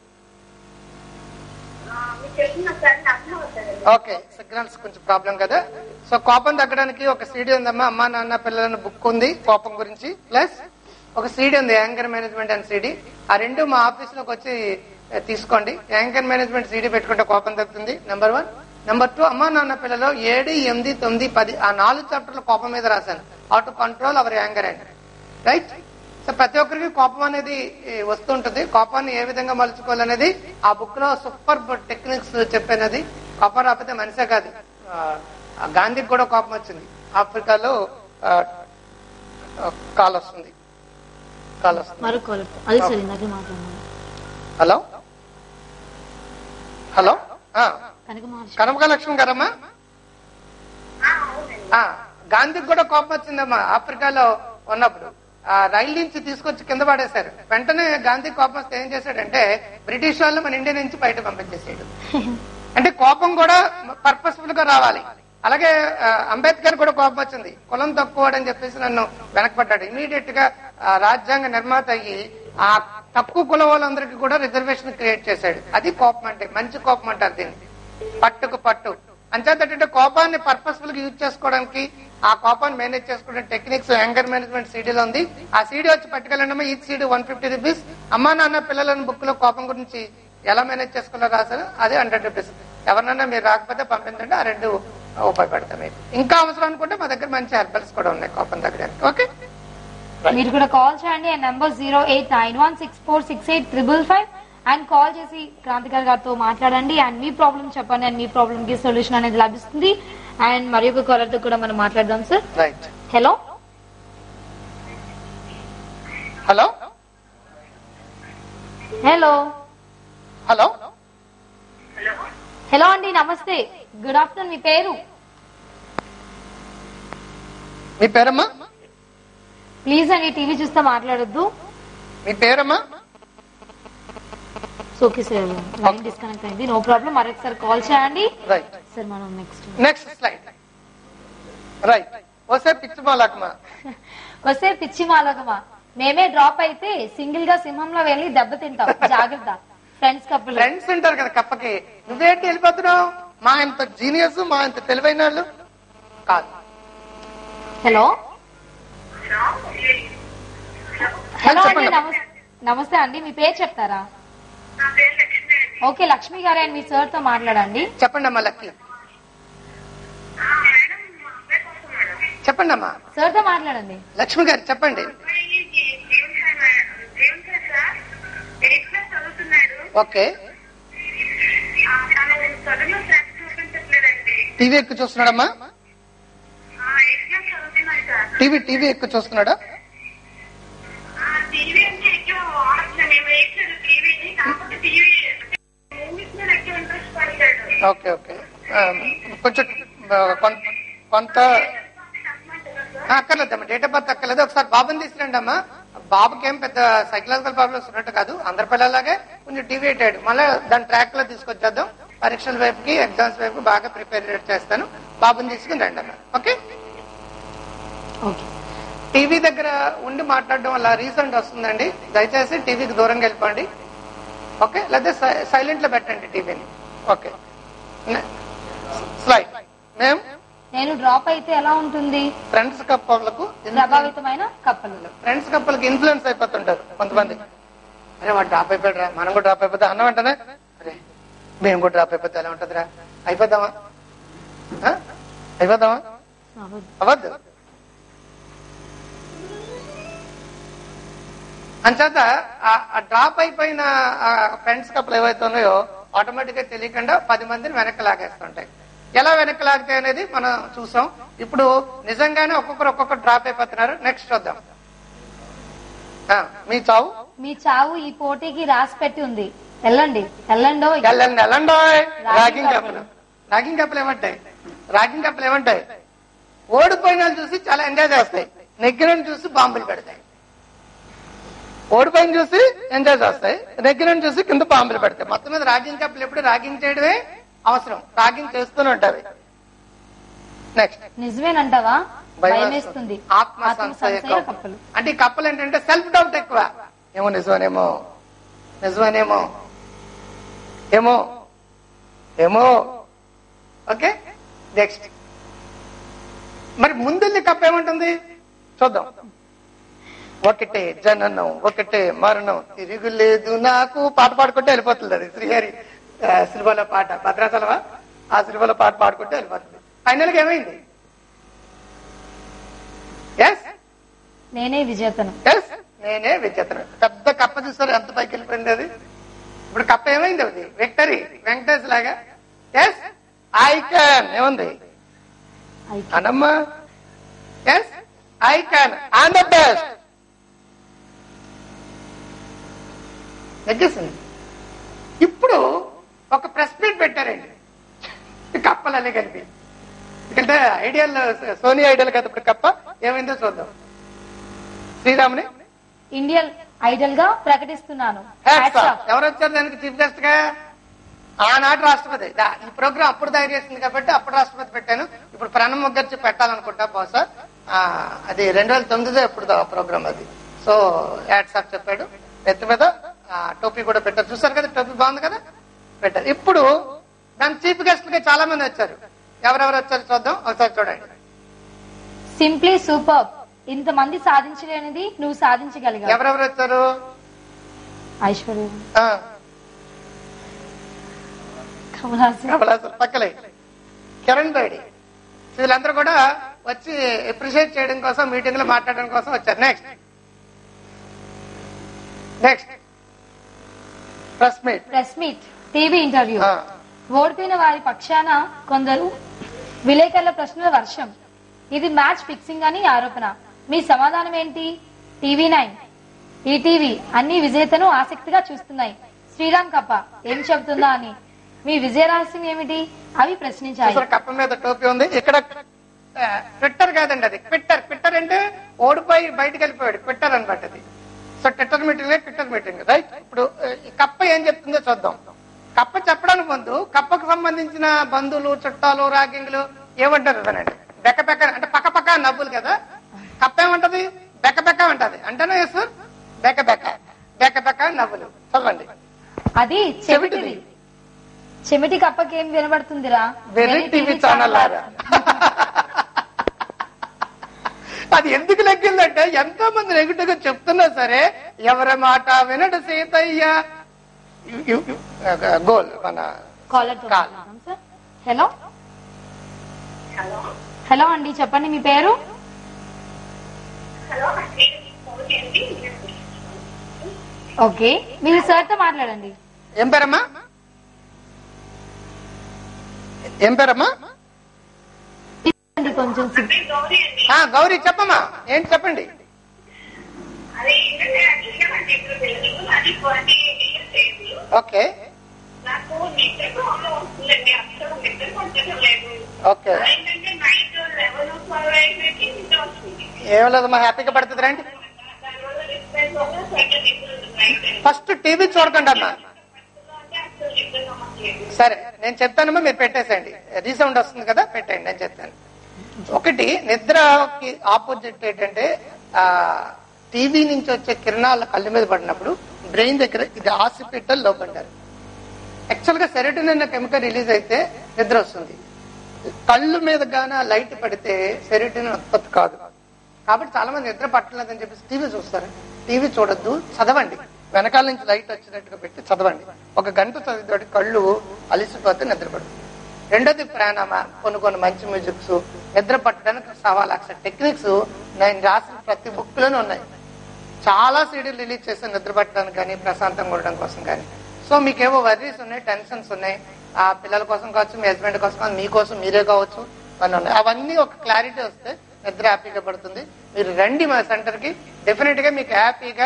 ఆ, మీరు చెప్పిన సరే అర్థం అవుతుంది ఓకే సిగ్నల్స్ కొంచెం ప్రాబ్లం కదా సో కోపం తగ్గడానికి ఒక సీడీ ఉందమ్మా అమ్మా నాన్న పిల్లలను బుక్ ఉంది కోపం గురించి ప్లస్ ఒక సీడీ ఉంది యాంకర్ మేనేజ్మెంట్ అని సీడీ ఆ రెండు మా ఆఫీస్ లోకి వచ్చి ఏ, తీసుకోండి యాంకర్ మేనేజ్మెంట్ సీడీ పెట్టుకుంటే కోపం తగ్గుతుంది నెంబర్ వన్ నెంబర్ టూ అమ్మా నాన్న పిల్లలు ఏడు ఎనిమిది తొమ్మిది పది ఆ నాలుగు చాప్టర్లు కోపం మీద రాశాను how to control our anger and right so ప్రతి ఒక్కరికి కోపం అనేది ఏ, వస్తుంటది కోపాన్ని ఏ విధంగా మలుచుకోవాలనేది ఆ బుక్ లో సూపర్ టెక్నిక్స్ చెప్పినది కోపం రాకపోతే మనిషే కాదు ఆ, ఆ గాంధీకి కూడా కోపం వచ్చింది ఆఫ్రికాలో ఆ, ఆ, కాల్ వస్తుంది కాల్ వస్తుంది మరో కాలర్ అది సరే ఇందాక మాట్లాడాను హలో హలో ఆ, కనకమహాలక్ష్మి కనక లక్ష్మి గారమ్మా ఆ, అవునండి ఆ, గాంధీకి కూడా కోపం వచ్చిందమ్మా ఆఫ్రికాలో ఉన్నప్పుడు ఆ రైలు నుంచి తీసుకొచ్చి కింద పడేశారు వెంటనే గాంధీ కోపం వస్తే ఏం చేశాడంటే బ్రిటిష్ వాళ్ళు మన ఇండియా నుంచి బయట పంపించేసాడు అంటే కోపం కూడా పర్పస్ఫుల్ గా రావాలి అలాగే ఆ, అంబేద్కర్ కూడా కోపం వచ్చింది కులం తక్కువ అని చెప్పేసి నన్ను వెనకపడ్డాడు ఇమీడియట్ గా ఆ, రాజ్యాంగ నిర్మాత అయ్యి ఆ తక్కువ కుల వాళ్ళందరికీ కూడా రిజర్వేషన్ క్రియేట్ చేశాడు అది కోపం అంటే మంచి కోపం అంటారు దీన్ని పట్టుకు పట్టు అంచేతంటే కోపాన్ని పర్పస్ఫుల్ గా యూజ్ చేసుకోవడానికి ఆ కోపాన్ని మేనేజ్ చేసుకోవడానికి టెక్నిక్స్ యాంగర్ మేనేజ్మెంట్ సీడీలో ఉంది ఆ సీడీ వచ్చి పట్టుకెళ్ళండి ఈ సీడీ వన్ ఫిఫ్టీ రూపీస్ అమ్మా నాన్న పిల్లలను బుక్ లో కోపం గురించి ఎలా మేనేజ్ చేసుకోవాలో రాశారు అదే హండ్రెడ్ రూపీస్ ఎవరినైనా మీరు రాకపోతే పంపించండి ఆ రెండు ఉపయోగపడతాయి మీకు ఇంకా అవసరం అనుకుంటే మా దగ్గర మంచి హెర్బల్స్ కూడా ఉన్నాయి కోపం దగ్గర ఓకే మీరు కూడా కాల్ చేయండి ఆ number zero eight nine one six four six eight triple five and call చేసి క్రాంతికారి గారితో మాట్లాడండి అండ్ మీ ప్రాబ్లం చెప్పండి అండ్ మీ ప్రాబ్లం కి సొల్యూషన్ అనేది లభిస్తుంది అండ్ మరి ఒక కాలర్ తో కూడా మనం మాట్లాడదాం sir right hello hello hello hello hello అండి నమస్తే గుడ్ ఆఫ్టర్నూన్ మీ పేరు మీ పేరమ్మా ప్లీజ్ అండి టీవీ చూస్తే మాట్లాడొద్దు మీ పేరమ్మా ఓకే సార్ లైన్ డిస్కనెక్ట్ అయింది నో ప్రాబ్లం మరొకసారి కాల్ చేయండి రైట్ సార్ మనం నెక్స్ట్ నెక్స్ట్ స్లైడ్ రైట్ వస్తే పిచ్చి మాలకమా వస్తే పిచ్చి మాలోకమా మేమే డ్రాప్ అయితే సింగిల్ గా సింహంలో వెళ్ళి దెబ్బతింటాం జాగ్రత్త ఫ్రెండ్స్ కప్పులు ఫ్రెండ్స్ ఉంటారు కదా కప్పకి నువ్వేంటి వెళ్ళిపోతున్నావు మా ఇంత జీనియస్ మా ఇంత తెలివైన వాళ్ళు కాదు హలో హలో అండి చెప్పండి. నమస్తే నమస్తే అండి మీ పేరు చెప్తారా నా పేరు లక్ష్మి అండి ఓకే లక్ష్మి గారే అండి మీ సార్ తో మాట్లాడండి చెప్పండి అమ్మా లక్కి ఆ, మేడం మా అబ్బాయి కోసం మేడం చెప్పండి అమ్మా సార్ తో మాట్లాడండి లక్ష్మి గారు చెప్పండి అబ్బాయి దేవుని సార్ మేడం దేవుని సార్ సార్ ఎయిత్ క్లాస్ చదువుతున్నాడు ఓకే ఆ, తను చదువులో శ్రద్ధ చూపించట్లేదండి టీవీ ఎక్కువ చూస్తున్నాడమ్మా ఆ, ఎయిత్ క్లాస్ చదువుతున్నాడు సార్ టీవీ టీవీ ఎక్కువ చూస్తున్నాడా ఆ, టీవీ అంటే ఎక్కువ వాడట్లేదు మేము వేయట్లేదు టీవీని కాకపోతే టీవీ మూవీస్ మీద ఎక్కువ ఇంట్రెస్ట్ పడతాడు ఓకే ఓకే ఆ, కొంచెం ఆ, కొం- కొంత ఆ, అక్కర్లేదమ్మా డేట్ ఆఫ్ బర్త్ అక్కర్లేదు ఒకసారి బాబుని తీసుకురండి అమ్మా బాబుకి ఏం పెద్ద సైకలాజికల్ ప్రాబ్లమ్స్ ఉన్నట్టు కాదు అందరి పిల్లలాగే కొంచెం టీవీ అయ్యాడు మళ్ళీ దాని ట్రాక్ లో తీసుకొచ్చేద్దాం పరీక్షల వైపుకి ఎగ్జామ్స్ వైపు బాగా ప్రిపేర్ చేస్తాను బాబుని తీసుకుని రండి అమ్మా ఓకే ఓకే టీవీ దగ్గర ఉండి మాట్లాడడం వల్ల రీసెంట్ వస్తుందండి దయచేసి టీవీకి దూరంగా వెళ్ళిపోండి ఓకే లేదా సైలెంట్ లో పెట్టండి టీవీని ఓకే స్లైడ్ మేము నేను డ్రాప్ అయితే ఎలా ఉంటుంది ఫ్రెండ్స్ కప్పులకు ప్రభావితమైన కప్పలు ఫ్రెండ్స్ కప్పులకి ఇన్ఫ్లుయెన్స్ అయిపోతుంటారు కొంతమంది అరే వాడు డ్రాప్ అయిపోయాడురా మనం కూడా డ్రాప్ అయిపోతా అన్న వెంటనే అరే మేము కూడా డ్రాప్ అయిపోతే ఎలా ఉంటుందిరా అయిపోదామా ఆ? అయిపోదామా అవ్వద్దు అంచేత ఆ- ఆ డ్రాప్ అయిపోయిన ఫ్రెండ్స్ కప్పులు ఏవైతే ఉన్నాయో ఆటోమేటిక్ గా తెలియకుండా పది మందిని వెనక్కి లాగేస్తుంటాయి ఎలా వెనక్కి లాగుతాయి అనేది మనం చూసాం ఇప్పుడు నిజంగానే ఒక్కొక్కరు ఒక్కొక్కరు డ్రాప్ అయిపోతున్నారు నెక్స్ట్ చూద్దాం ఆ, మీ చావు మీ చావు ఈ పోటీకి రాసి పెట్టి ఉంది వెళ్ళండి వెళ్ళండో వెళ్ళండి వెళ్ళండి రాగింగ్ రాగింగ్ కప్పులు. కప్పులు రాగింగ్ కప్పులు ఏమంటాయి రాగింగ్ కప్పులు ఏమంటాయి ఓడిపోయిన వాళ్ళు చూసి చాలా ఎంజాయ్ చేస్తాయి నెగ్గిన చూసి బాంబులు పెడతాయి ఓడిపోయిన చూసి ఎంజాయ్ చేస్తాయి నెగ్గిన చూసి కింద బాంబులు పెడతాయి మొత్తం మీద రాగింగ్ కప్పులు ఎప్పుడు రాగింగ్ చేయడమే అవసరం రాగింగ్ చేస్తూనే ఉంటాయి నెక్స్ట్ నిజమేనంటావా భయం వేస్తుంది ఆత్మ సంశయ కప్పులు కప్పలు అంటే ఈ కప్పులు ఏంటంటే సెల్ఫ్ డౌట్ ఎక్కువ ఏమో నిజమేనేమో నిజమేనేమో ఏమో ఏమో ఓకే నెక్స్ట్ మరి ముందెళ్ళి కప్ప ఏమంటుంది చూద్దాం ఒకటే జననం ఒకటే మరణం తిరుగులేదు నాకు పాట పాడుకుంటే వెళ్ళిపోతుంది అది శ్రీహరి ఆ, సినిమాలో పాట భద్రాచలమా ఆ సినిమాలో పాట పాడుకుంటే వెళ్ళిపోతుంది ఫైనల్ గా ఏమైంది ఎస్ నేనే విజేతను ఎస్ నేనే విజేతను పెద్ద కప్ప చూస్తారు ఎంత పైకి వెళ్ళిపోయింది అది ఇప్పుడు కప్ప ఏమైంది అది విక్టరీ వెంకటేష్ లాగా ఎస్ ఐ క్యాన్ ఏముంది ఐ- అనమ్మా yes I can I'm the best నెగ్గేసింది ఇప్పుడు ఒక ప్రెస్ మీట్ పెట్టారండి కప్పలన్నీ కలిపి ఎందుకంటే ఐడియల్ సోనీ ఐడియల్ కదా ఇప్పుడు కప్ప ఏమైందో చూద్దాం శ్రీరాముని ఇండియన్ ఐడల్ గా ప్రకటిస్తున్నాను Hats Hats off. off. ఎవరు వచ్చారు దానికి చీఫ్ గెస్ట్ గా ఆనాటి రాష్ట్రపతి దా- ఈ ప్రోగ్రామ్ అప్పుడు తయారు చేసింది కాబట్టి అప్పుడు రాష్ట్రపతి పెట్టాను ఇప్పుడు ప్రణబ్ ముఖర్జీ పెట్టాలనుకుంటా బహుశా ఆ, అది రెండు వేల తొమ్మిదిలో ఎప్పుడు ప్రోగ్రామ్ అది సో యాడ్సాప్ చెప్పాడు ఎత్తి మీద ఆ, టోపీ కూడా పెట్టారు చూసారు కదా టోపీ బాగుంది కదా పెట్టారు ఇప్పుడు దాని చీఫ్ గెస్ట్ గా చాలా మంది వచ్చారు ఎవరెవరు వచ్చారు చూద్దాం ఒకసారి చూడండి సింప్లీ సూపర్ ఇంతమంది సాధించలేనిది నువ్వు సాధించగలిగావు ఎవరెవరు వచ్చారు ఐశ్వర్య ఆ, కమలాసన్. కమలాసన్ పక్కలే కిరణ్ బేడి వీళ్ళందరూ కూడా వచ్చి అప్రిషియేట్ చేయడం కోసం మీటింగ్ లో మాట్లాడడం కోసం వచ్చారు next next press meet press meet TV interview ఓడిపోయిన వారి పక్షాన కొందరు విలేకరుల ప్రశ్నల వర్షం ఇది మ్యాచ్ ఫిక్సింగ్ అని ఆరోపణ మీ సమాధానం ఏంటి టీవీ నైన్ ఈటీవీ అన్ని విజేతను ఆసక్తిగా చూస్తున్నాయి శ్రీరామ్ కప్ప ఏం చెబుతుందా అని మీ విజయ రహస్యం ఏమిటి అవి ప్రశ్నించాయి చూసారా కప్ప మీద టోపీ ఉంది ఇక్కడ ఆ, ట్విట్టర్ కాదండి అది ట్విట్టర్ ట్విట్టర్ అంటే ఓడిపోయి బయటకు వెళ్ళిపోయాడు ట్విట్టర్ అనమాట అది సో Twitter meeting Twitter meeting right ఇప్పుడు ఆ, ఈ కప్ప ఏం చెప్తుందో చూద్దాం కప్ప చెప్పడానికి ముందు కప్పకు సంబంధించిన బంధువులు చుట్టాలు రాగింగ్లు ఏమంటారు అదనండి బెక్క బెక్క అంటే పక్క పక్క నవ్వులు కదా కప్ప ఏమంటది బెక్క బెక్క అంటది అంటేనే సార్ బెక్క బెక్క బెక్క బెక్క నవ్వులు చదవండి అది చెవిటిది చెమిటి కప్పకి ఏం వినబడుతుందిరా వెర్రి టీవీ ఛానల్ లాగా అది ఎందుకు లెక్కిందంటే ఎంతో మంది నెగిటివ్ గా చెప్తున్నా సరే ఎవరి మాట వినడు Seethayya you- you- you- goal మన కాలర్ తో కాల్. మాట్లాడదాం సార్ హలో హలో హలో అండి చెప్పండి మీ పేరు హలో అండి ఓకే మీరు సార్ తో మాట్లాడండి ఏం పేరమ్మా ఏం పేరమ్మా అండి కొంచెం సి- గౌరీ అండి ఆ, గౌరీ చెప్పమ్మా ఏంటి చెప్పండి అదే ఏంటంటే యాక్చువల్గా నాకు ఇప్పుడు తెలుగు అది twenty eight years age okay నాకు నిద్ర ప్రాబ్లం వస్తుందండి అసలు నిద్ర పట్టడం లేదు ఓకే ఏంటంటే నైట్ లెవెన్ ట్వెల్వ్ అయిపోయి నిద్ర వస్తుంది ఏం లేదమ్మా హ్యాపీగా పడుతుంది రండి దానివల్ల డిస్టెన్స్ వల్ల సైకిల్ నిద్ర నైట్ ఫస్ట్ టీవీ చూడకండి అమ్మా అంటే అసలు నిద్ర నమ్మట్లేదు సరే నేను చెప్తానమ్మా మీరు పెట్టేసేయండి రీసౌండ్ వస్తుంది కదా పెట్టండి నేను చెప్తాను ఒకటి నిద్రకి ఆపోజిట్ ఏంటంటే ఆ టీవీ నుంచి వచ్చే కిరణాల కళ్ళ మీద పడినప్పుడు బ్రెయిన్ దగ్గర ఇది ఆసిపిటల్ లోపు అంటారు యాక్చువల్ గా సెరటిన్ అన్న కెమికల్ రిలీజ్ అయితే నిద్ర వస్తుంది కళ్ళు మీద గాన లైట్ పడితే సెరిటిన్ ఉత్పత్తి కాదు కాబట్టి చాలా మంది నిద్ర పట్టలేదని చెప్పేసి టీవీ చూస్తారు టీవీ చూడొద్దు చదవండి వెనకాల నుంచి లైట్ వచ్చినట్టుగా పెట్టి చదవండి ఒక గంట చదివితే కళ్ళు అలిసిపోతే నిద్రపడుతుంది రెండోది ప్రాణామా కొన్ని కొన్ని మంచి మ్యూజిక్స్ నిద్ర పట్టడానికి సవా లక్ష టెక్నిక్స్ నేను రాసిన ప్రతి బుక్ లోనే ఉన్నాయి చాలా సీడీలు రిలీజ్ చేశాను నిద్ర పట్టడానికి కానీ ప్రశాంతంగా ఉండడం కోసం కానీ సో మీకేవో వర్రీస్ ఉన్నాయి టెన్షన్స్ ఉన్నాయి ఆ పిల్లల కోసం కావచ్చు మీ హస్బెండ్ కోసం కావచ్చు మీకోసం మీరే కావచ్చు అన్నీ ఉన్నాయి అవన్నీ ఒక క్లారిటీ వస్తే నిద్ర హ్యాపీగా పడుతుంది మీరు రండి మా సెంటర్ కి డెఫినెట్ గా మీకు హ్యాపీగా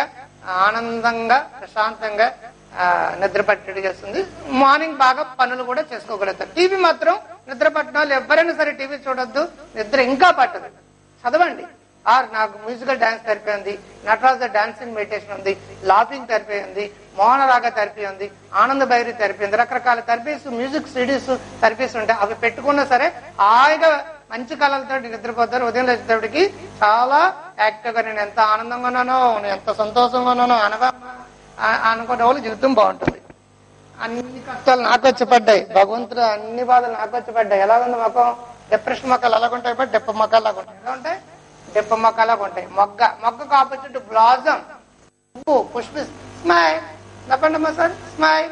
ఆనందంగా ప్రశాంతంగా ఆ, నిద్ర పట్టేది చేస్తుంది మార్నింగ్ బాగా పనులు కూడా చేసుకోగలుగుతారు టీవీ మాత్రం నిద్ర పట్టిన వాళ్ళు ఎవరైనా సరే టీవీ చూడొద్దు నిద్ర ఇంకా పట్టదు చదవండి ఆర్ నాకు మ్యూజికల్ డాన్స్ థెరపీ ఉంది నటరాజ డాన్సింగ్ మెడిటేషన్ ఉంది లాఫింగ్ థెరపీ ఉంది మౌనరాగ థెరపీ ఉంది ఆనంద భైరి థెరపీ ఉంది రకరకాల థెరపీస్ మ్యూజిక్ సిడీస్ థెరపీస్ ఉంటాయి అవి పెట్టుకున్నా సరే హాయిగా మంచి కళలతో నిద్రపోతారు ఉదయం లేచేటప్పటికి చాలా యాక్టివ్ గా నేను ఎంత ఆనందంగా ఉన్నానో నేను ఎంత సంతోషంగా ఉన్నానో అనగా ఆ- అనుకునే వాళ్ళు జీవితం బాగుంటుంది అన్ని కష్టాలు నాకు వచ్చి పడ్డాయి భగవంతుడు అన్ని బాధలు నాకు వచ్చి పడ్డాయి ఎలా ఉంది మొక్కం డిప్రెషన్ మొక్కలు ఎలాగుంటాయి బట్ డిప్ప మొక్కలు లాగా ఉంటాయి ఎలా ఉంటాయి డిప్ప మొక్కలాగా ఉంటాయి మొగ్గ మొగ్గకు ఆపోజిట్ బ్లాజం పువ్వు పుష్పి స్మైల్ నవ్వండమ్మా సార్ స్మైల్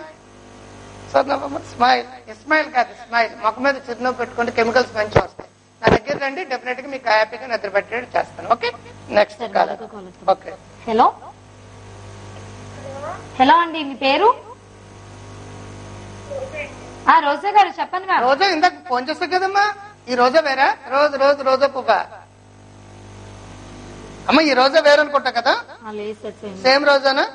సార్ నవ్వమ్మా స్మైల్ స్మైల్ కాదు స్మైల్ మొక్క మీద చిరునవ్వు పెట్టుకుంటే కెమికల్స్ మంచి వస్తాయి నా దగ్గర రండి డెఫినెట్ గా మీకు హ్యాపీగా నిద్ర పెట్టేది చేస్తాను ఓకే నెక్స్ట్ సరే, కాల్ మరొక call వస్తుంది. ఓకే హలో హలో అండి మీ పేరు ఆ రోజా గారు చెప్పండి మ్యామ్ రోజా ఇందాక ఫోన్ చేస్తావు కదమ్మా ఈ రోజా వేరా రోజు రోజు రోజా పువ్వా అమ్మ ఈ రోజా వేరే అనుకుంటా కదా ఆ, లేదు సార్ చేయండి. సేమ్ రోజానా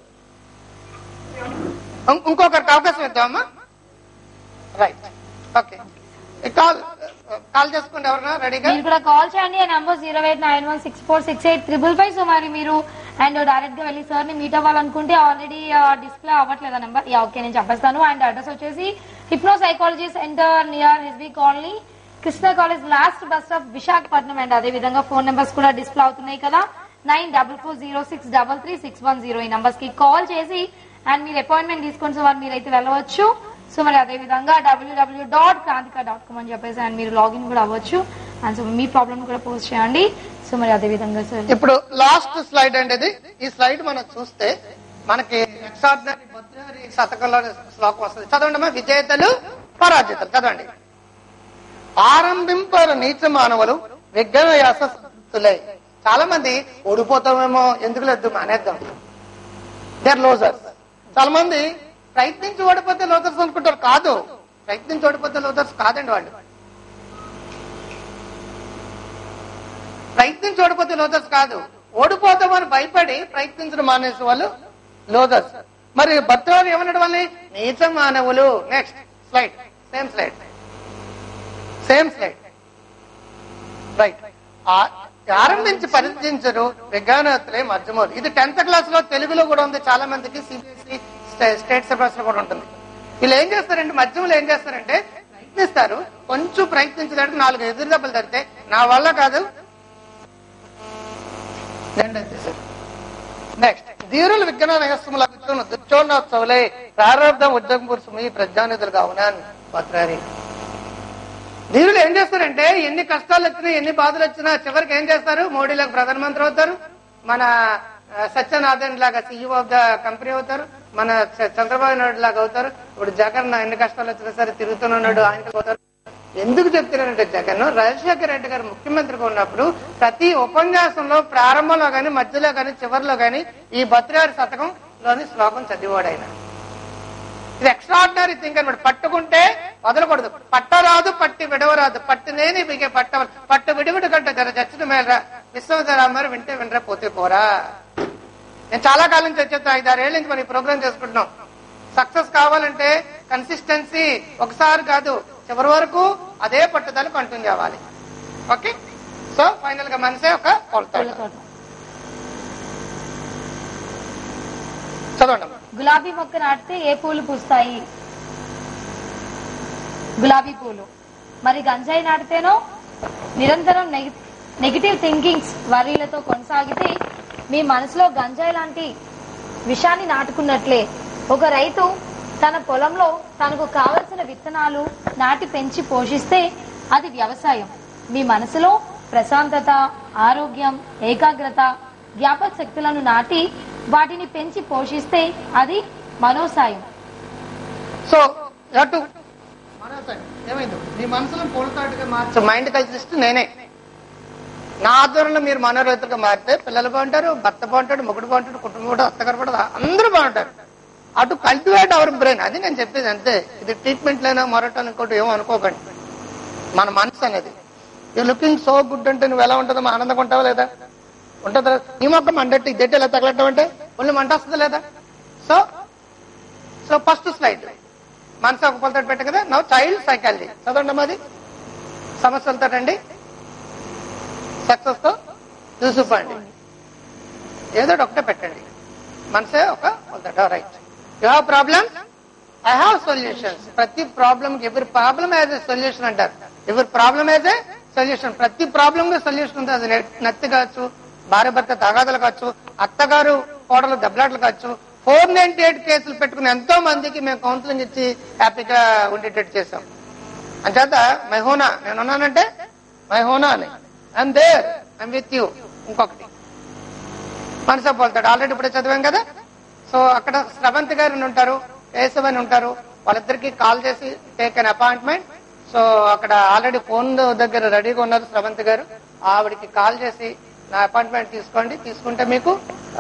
ఇం- ఇంకొకరికి అవకాశం ఇద్దామమ్మా రైట్ ఓకే కాల్ కాల్ చేసుకోండి ఎవరన్నా రెడీగా మీరు కూడా కాల్ చేయండి ఆ number zero eight nine one six four six eight triple five so మరి మీరు అండ్ డైరెక్ట్ గా వెళ్ళి సార్ ని మీట్ అవ్వాలనుకుంటే ఆల్రెడీ డిస్ప్లే అవ్వట్లేదు ఆ నెంబర్ యా ఓకే నేను చెప్పేస్తాను అండ్ అడ్రస్ వచ్చేసి hypno psychology centre near SB colony Krishna college last bus stop Visakhapatnam and అదే విధంగా ఫోన్ నెంబర్స్ కూడా డిస్ప్లే అవుతున్నాయి కదా nine double four zero six double three six one zero ఈ నంబర్స్ కి కాల్ చేసి అండ్ మీరు అపాయింట్మెంట్ తీసుకొని సో మరి మీరైతే వెళ్ళవచ్చు సో మరి అదే విధంగా WW dot Krantika dot com అని చెప్పేసి అండ్ మీరు లాగిన్ కూడా అవ్వచ్చు అండ్ సో మీ ప్రాబ్లమ్ కూడా పోస్ట్ చేయండి సో మరి అదే విధంగా సార్ ఇప్పుడు లాస్ట్ స్లైడ్ అండి ఇది ఈ స్లైడ్ మనం చూస్తే మనకి ఎక్స్ట్రాడినరీ భద్రహరి శతకంలో శ్లోకం వస్తుంది చదవండి అమ్మా విజేతలు పరాజితులు చదవండి ఆరంభింపరు నీచ మానవులు విజ్ఞానయాసలై చాలా మంది ఓడిపోతామేమో ఎందుకు లేదు మానేద్దాం దేర్ లోజర్స్ చాలా మంది ప్రయత్నించి ఓడిపోతే లోజర్స్ అనుకుంటారు కాదు ప్రయత్నించి ఓడిపోతే లోజర్స్ కాదండి వాళ్ళు ప్రయత్నించి ఓడిపోతే లోజర్స్ కాదు ఓడిపోతామని భయపడి ప్రయత్నించడం మానేసే వాళ్ళు లోజర్స్ మరి భర్తవారు ఏమనడం వల్ల నీచ మానవులు next slide same slide same slide right ఆరంభించి పరిచయించరు విజ్ఞానత్రే మధ్యమోలు ఇది టెన్త్ క్లాస్ లో తెలుగులో కూడా ఉంది చాలా మందికి సిబిఎస్ఈ స్టేట్ సిలబస్ లో కూడా ఉంటుంది వీళ్ళు ఏం చేస్తారంటే మధ్యమలో ఏం చేస్తారంటే ప్రయత్నిస్తారు కొంచెం ప్రయత్నించడానికి నాలుగు ఎదురు దెబ్బలు తడితే నా వల్ల కాదు నెక్స్ట్ ధీరులు విజ్ఞాన నగస్సుములకు దుచ్చోన్నోత్సవులై ప్రారంభం ఉద్యోగం పురుషుమి ప్రజ్ఞానిధులు కావునా పత్రారి ధీరులు ఏం చేస్తారంటే ఎన్ని కష్టాలు వచ్చినా ఎన్ని బాధలు వచ్చినా చివరికి ఏం చేస్తారు మోడీలకు ప్రధానమంత్రి అవుతారు మన ఆ, సత్యనారాయణ లాగా సీఈఓ ఆఫ్ ద కంపెనీ అవుతారు మన చ- చంద్రబాబు నాయుడు లాగా అవుతారు ఇప్పుడు జగన్ ఎన్ని కష్టాలు వచ్చినా సరే తిరుగుతున్నాడు ఆయనకి అవుతారు ఎందుకు చెప్తున్నారంటే జగన్ రాజశేఖర రెడ్డి గారు ముఖ్యమంత్రిగా ఉన్నప్పుడు ప్రతి ఉపన్యాసంలో ప్రారంభంలో గాని మధ్యలో గాని చివరిలో గాని ఈ భద్రారి శతకంలోని శ్లోకం చదివాడు ఆయన ఇది ఎక్స్ట్రాడినరీ థింగ్ అనమాట పట్టుకుంటే వదలకూడదు పట్టరాదు పట్టి విడవరాదు పట్టినేని బిగే పట్ట పట్టు విడివిడి కంటే జర చచ్చిన మేర విశ్వధరామారు వింటే వినరా పోతే పోరా నేను చాలా కాలం నుంచి వచ్చేస్తా ఐదారేళ్ళ నుంచి మనం ఈ ప్రోగ్రామ్ చేసుకుంటున్నాం సక్సెస్ కావాలంటే కన్సిస్టెన్సీ ఒకసారి కాదు చివరి వరకు అదే పట్టుదల కంటిన్యూ అవ్వాలి ఓకే సో ఫైనల్ గా మనసే ఒక కొలతాడు పూలతోట. చదవండి అమ్మా. గులాబీ మొక్క నాటితే ఏ పూలు పూస్తాయి గులాబీ పూలు మరి గంజాయి నాటితేనో నిరంతరం నెగ- నెగిటివ్ థింకింగ్స్ వరీలతో కొనసాగితే మీ మనసులో గంజాయి లాంటి విషాన్ని నాటుకున్నట్లే ఒక రైతు తన పొలంలో తనకు కావలసిన విత్తనాలు నాటి పెంచి పోషిస్తే అది వ్యవసాయం మీ మనసులో ప్రశాంతత ఆరోగ్యం ఏకాగ్రత జ్ఞాపక శక్తులను నాటి వాటిని పెంచి పోషిస్తే అది మనోసాయం సో అటు ఏమైంది మీ మనసులో పోల్తాడుగా మార్చు మైండ్ కల్చరిస్ట్ నేనే నా ఆధ్వర్యంలో మీరు మనోరైతులుగా మారితే పిల్లలు బాగుంటారు భర్త బాగుంటాడు మొగుడు బాగుంటాడు కుటుంబం కూడా అత్తగారు కూడా అందరూ బాగుంటారు అటు కల్టివేట్ అవర్ బ్రెయిన్ అది నేను చెప్పేది అంతే ఇది ట్రీట్మెంట్ లేనా మరొకటి ఇంకోటి ఏమో అనుకోకండి మన మనసు అనేది యూ లుకింగ్ సో గుడ్ అంటే నువ్వు ఎలా ఉంటుందో ఆనందంగా ఉంటావా లేదా ఉంటుందా ఈ మొక్క మండట్టి ఇద్దెట్టి ఎలా తగలటం అంటే ఒళ్ళు మంట వస్తుందా లేదా సో సో ఫస్ట్ స్లైడ్ మనసు ఒక పొలతో పెట్ట కదా నవ్వు చైల్డ్ సైకాలజీ చదవండి మాది సమస్యలతో రండి సక్సెస్ తో చూసుకోండి ఏదో ఒకటి ఒకటే పెట్టండి మనసే ఒక పొలతో right you have problems I have solutions ప్రతి ప్రాబ్లమ్ ఎవరి ప్రాబ్లం యాజ్ ఎ సొల్యూషన్ అంటారు ఎవరి ప్రాబ్లం యాజ్ ఏ సొల్యూషన్ ప్రతి ప్రాబ్లం కి సొల్యూషన్ ఉంది అది నె- నత్తి కావచ్చు భార్య భర్త తగాదాలు కావచ్చు అత్తగారు కోడలు దెబ్బలాటలు కావచ్చు ఫోర్ నైన్టీ ఎయిట్ కేసులు పెట్టుకుని ఎంతో మందికి మేము కౌన్సిలింగ్ ఇచ్చి హ్యాపీగా ఉండేటట్టు చేసాం అంచేత మైహోనా నేను ఉన్నానంటే మైహోనా అని I'm there I'm with you ఇంకొకటి మనసే పోల్తాడు ఆల్రెడీ ఇప్పుడే చదివాం కదా సో అక్కడ స్రవంతి గారు అని ఉంటారు కేశవ్ అని ఉంటారు వాళ్ళిద్దరికి కాల్ చేసి టేక్ అన్ అపాయింట్మెంట్ సో అక్కడ ఆల్రెడీ ఫోన్ దగ్గర రెడీగా ఉన్నారు స్రవంతి గారు ఆవిడకి కాల్ చేసి నా అపాయింట్మెంట్ తీసుకోండి తీసుకుంటే మీకు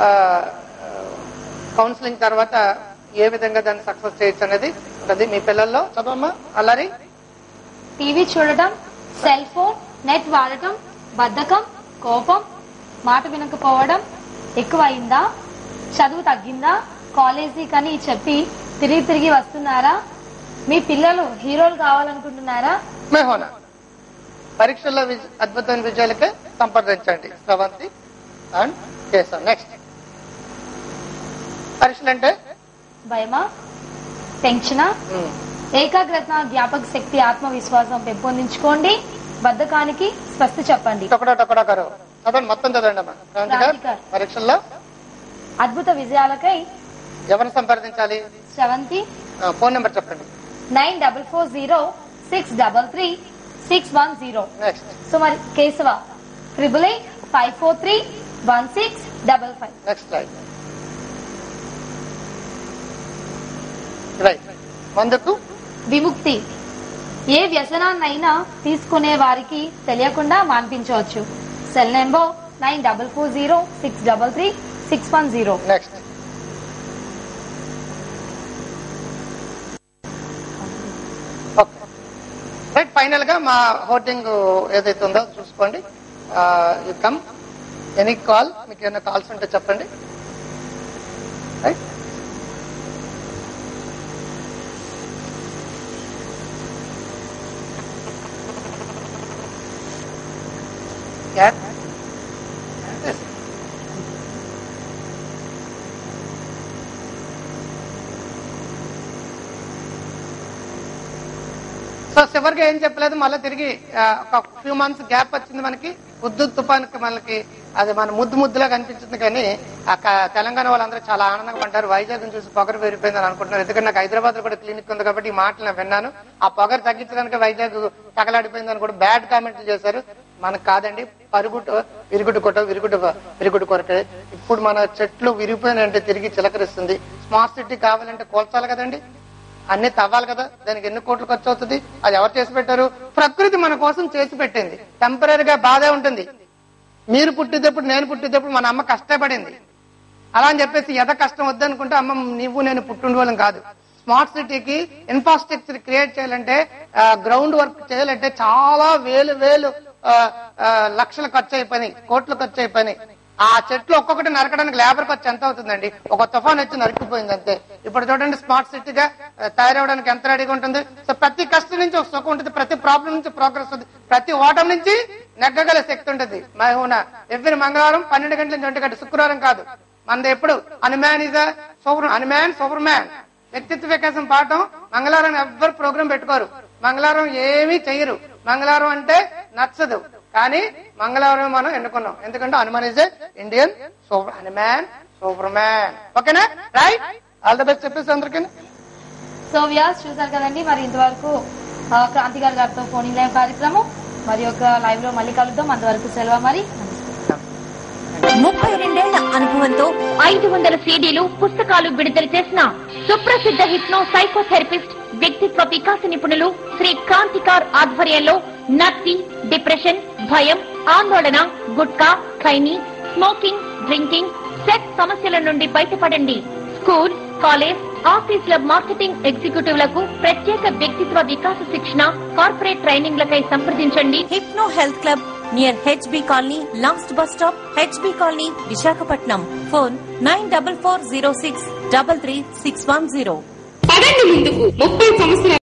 కౌన్సిలింగ్ తర్వాత ఏ విధంగా దాన్ని సక్సెస్ చేయొచ్చు అనేది ఉంటుంది మీ పిల్లల్లో చదవమ్మా అల్లరి టీవీ చూడటం సెల్ ఫోన్ నెట్ వాడటం బద్ధకం కోపం మాట వినకపోవడం ఎక్కువైందా చదువు తగ్గిందా కాలేజీ కని చెప్పి తిరిగి తిరిగి వస్తున్నారా మీ పిల్లలు హీరోలు కావాలనుకుంటున్నారా మెహోనా పరీక్షల్లో విజ- అద్భుతమైన విజయాలకే సంప్రదించండి స్రవంతి అండ్ కేశవ్ నెక్స్ట్ పరీక్షలు అంటే భయమా టెన్షనా ఉమ్, ఏకాగ్రత జ్ఞాపక శక్తి ఆత్మవిశ్వాసం పెంపొందించుకోండి బద్ధకానికి స్వస్తి చెప్పండి టొకడో టొకడో కరో చదవండి మొత్తం చదవండి అమ్మా స్రవంతి గారు క్రాంతి గారు. పరీక్షల్లో అద్భుత విజయాలకై ఎవరిని సంప్రదించాలి శ్రవంతి ఆ, ఫోన్ నెంబర్ చెప్పండి nine double four zero six double three six one zero next so మరి Keshava triple eight five four three one six double five next slide right మందుకు విముక్తి ఏ వ్యసనాన్నైనా తీసుకునే వారికి తెలియకుండా మాన్పించవచ్చు cell number nine double four zero six double three six one zero next okay right final గా మా హోర్డింగ్ ఏదైతే ఉందో చూసుకోండి యూ కమ్ ఎనీ కాల్ మీకు ఏమైనా కాల్స్ ఉంటే చెప్పండి రైట్ సో చివరిగా ఏం చెప్పలేదు మళ్ళీ తిరిగి ఆ, ఒక ఫ్యూ మంత్స్ గ్యాప్ వచ్చింది మనకి ఉద్దు తుఫాన్కి మనకి అది మన ముద్దు ముద్దులా కనిపించింది కానీ ఆ క- తెలంగాణ వాళ్ళందరూ చాలా ఆనందంగా పడ్డారు వైజాగ్ చూసి పొగరు పెరిగిపోయిందని అనుకుంటున్నారు ఎందుకంటే నాకు హైదరాబాద్ లో కూడా క్లినిక్ ఉంది కాబట్టి ఈ మాటలు నేను విన్నాను ఆ పొగరు తగ్గించడానికి వైజాగ్ తగలాడిపోయిందని కూడా బ్యాడ్ కామెంట్లు చేశారు మనకు కాదండి పరుగుట విరుగుడు కొట్ట విరుగుడు విరుగుడు కొరకే ఇప్పుడు మన చెట్లు విరిగిపోయినంటే తిరిగి చిలకరిస్తుంది స్మార్ట్ సిటీ కావాలంటే కోల్చాలి కదండి అన్ని తవ్వాలి కదా దానికి ఎన్ని కోట్లు ఖర్చు అవుతుంది అది ఎవరు చేసి పెట్టారు ప్రకృతి మన కోసం చేసి పెట్టింది టెంపరీగా బాధే ఉంటుంది మీరు పుట్టేటప్పుడు నేను పుట్టేటప్పుడు మన అమ్మ కష్టపడింది అలా అని చెప్పేసి ఎద కష్టం వద్దనుకుంటే అమ్మ నీవు నేను పుట్టుండవాళ్ళం కాదు స్మార్ట్ సిటీకి ఇన్ఫ్రాస్ట్రక్చర్ క్రియేట్ చేయాలంటే గ్రౌండ్ వర్క్ చేయాలంటే చాలా వేలు వేలు ఆ, ఆ, లక్షలు ఖర్చు అయిపోయినాయి కోట్లు ఖర్చు అయిపోయినాయి ఆ చెట్లు ఒక్కొక్కటి నరకడానికి లేబర్ ఖర్చు ఎంత అవుతుందండి ఒక తుఫాన్ వచ్చి నరికిపోయింది అంతే ఇప్పుడు చూడండి స్మార్ట్ సిటీగా ఆ, తయారవడానికి ఎంత రెడీగా ఉంటుంది సో ప్రతి కష్టం నుంచి ఒక సుఖం ఉంటుంది ప్రతి ప్రాబ్లం నుంచి ప్రోగ్రెస్ ఉంది ప్రతి ఓటం నుంచి నెగ్గగల శక్తి ఉంటుంది మహూన ఎవ్రీ మంగళవారం పన్నెండు గంటల నుంచి ఒంటి గంట శుక్రవారం కాదు మనది ఎప్పుడు Hanuman is super Hanuman super man వ్యక్తిత్వ వికాసం పాఠం మంగళవారం ఎవ్వరు ప్రోగ్రామ్ పెట్టుకోరు మంగళవారం ఏమీ చెయ్యరు మంగళవారం అంటే నచ్చదు కానీ మంగళవారం మనం ఎన్నుకున్నాం ఎందుకంటే Hanuman is Indian super Hanuman super man ఓకేనా రైట్ ఆల్ ద బెస్ట్ చెప్పేసి అందరికీ సో వ్యాస్ చూసారు కదండి మరి ఇంతవరకు ఆ, క్రాంతి గారి గారితో ఫోన్ ఇన్ లైవ్ కార్యక్రమం మరి ఒక లైవ్ లో మళ్ళీ కలుద్దాం అంతవరకు సెలవు మరి ముప్పై రెండేళ్ల అనుభవంతో ఐదు వందల సీడీలు పుస్తకాలు విడుదల చేసిన సుప్రసిద్ధ హిప్నో సైకోథెరపిస్ట్ వ్యక్తిత్వ వికాస నిపుణులు శ్రీ క్రాంతికార్ ఆధ్వర్యంలో నత్తి డిప్రెషన్ భయం ఆందోళన gutka khaini smoking drinking sex సమస్యల నుండి బయటపడండి స్కూల్ కాలేజ్ ఆఫీసుల మార్కెటింగ్ ఎగ్జిక్యూటివ్లకు ప్రత్యేక వ్యక్తిత్వ వికాస శిక్షణ కార్పొరేట్ ట్రైనింగ్లకై సంప్రదించండి hypno health club near HB colony last bus stop HB colony Visakhapatnam phone nine double four zero six double three six one zero పదండి ముందుకు ముప్పై సంవత్సరాల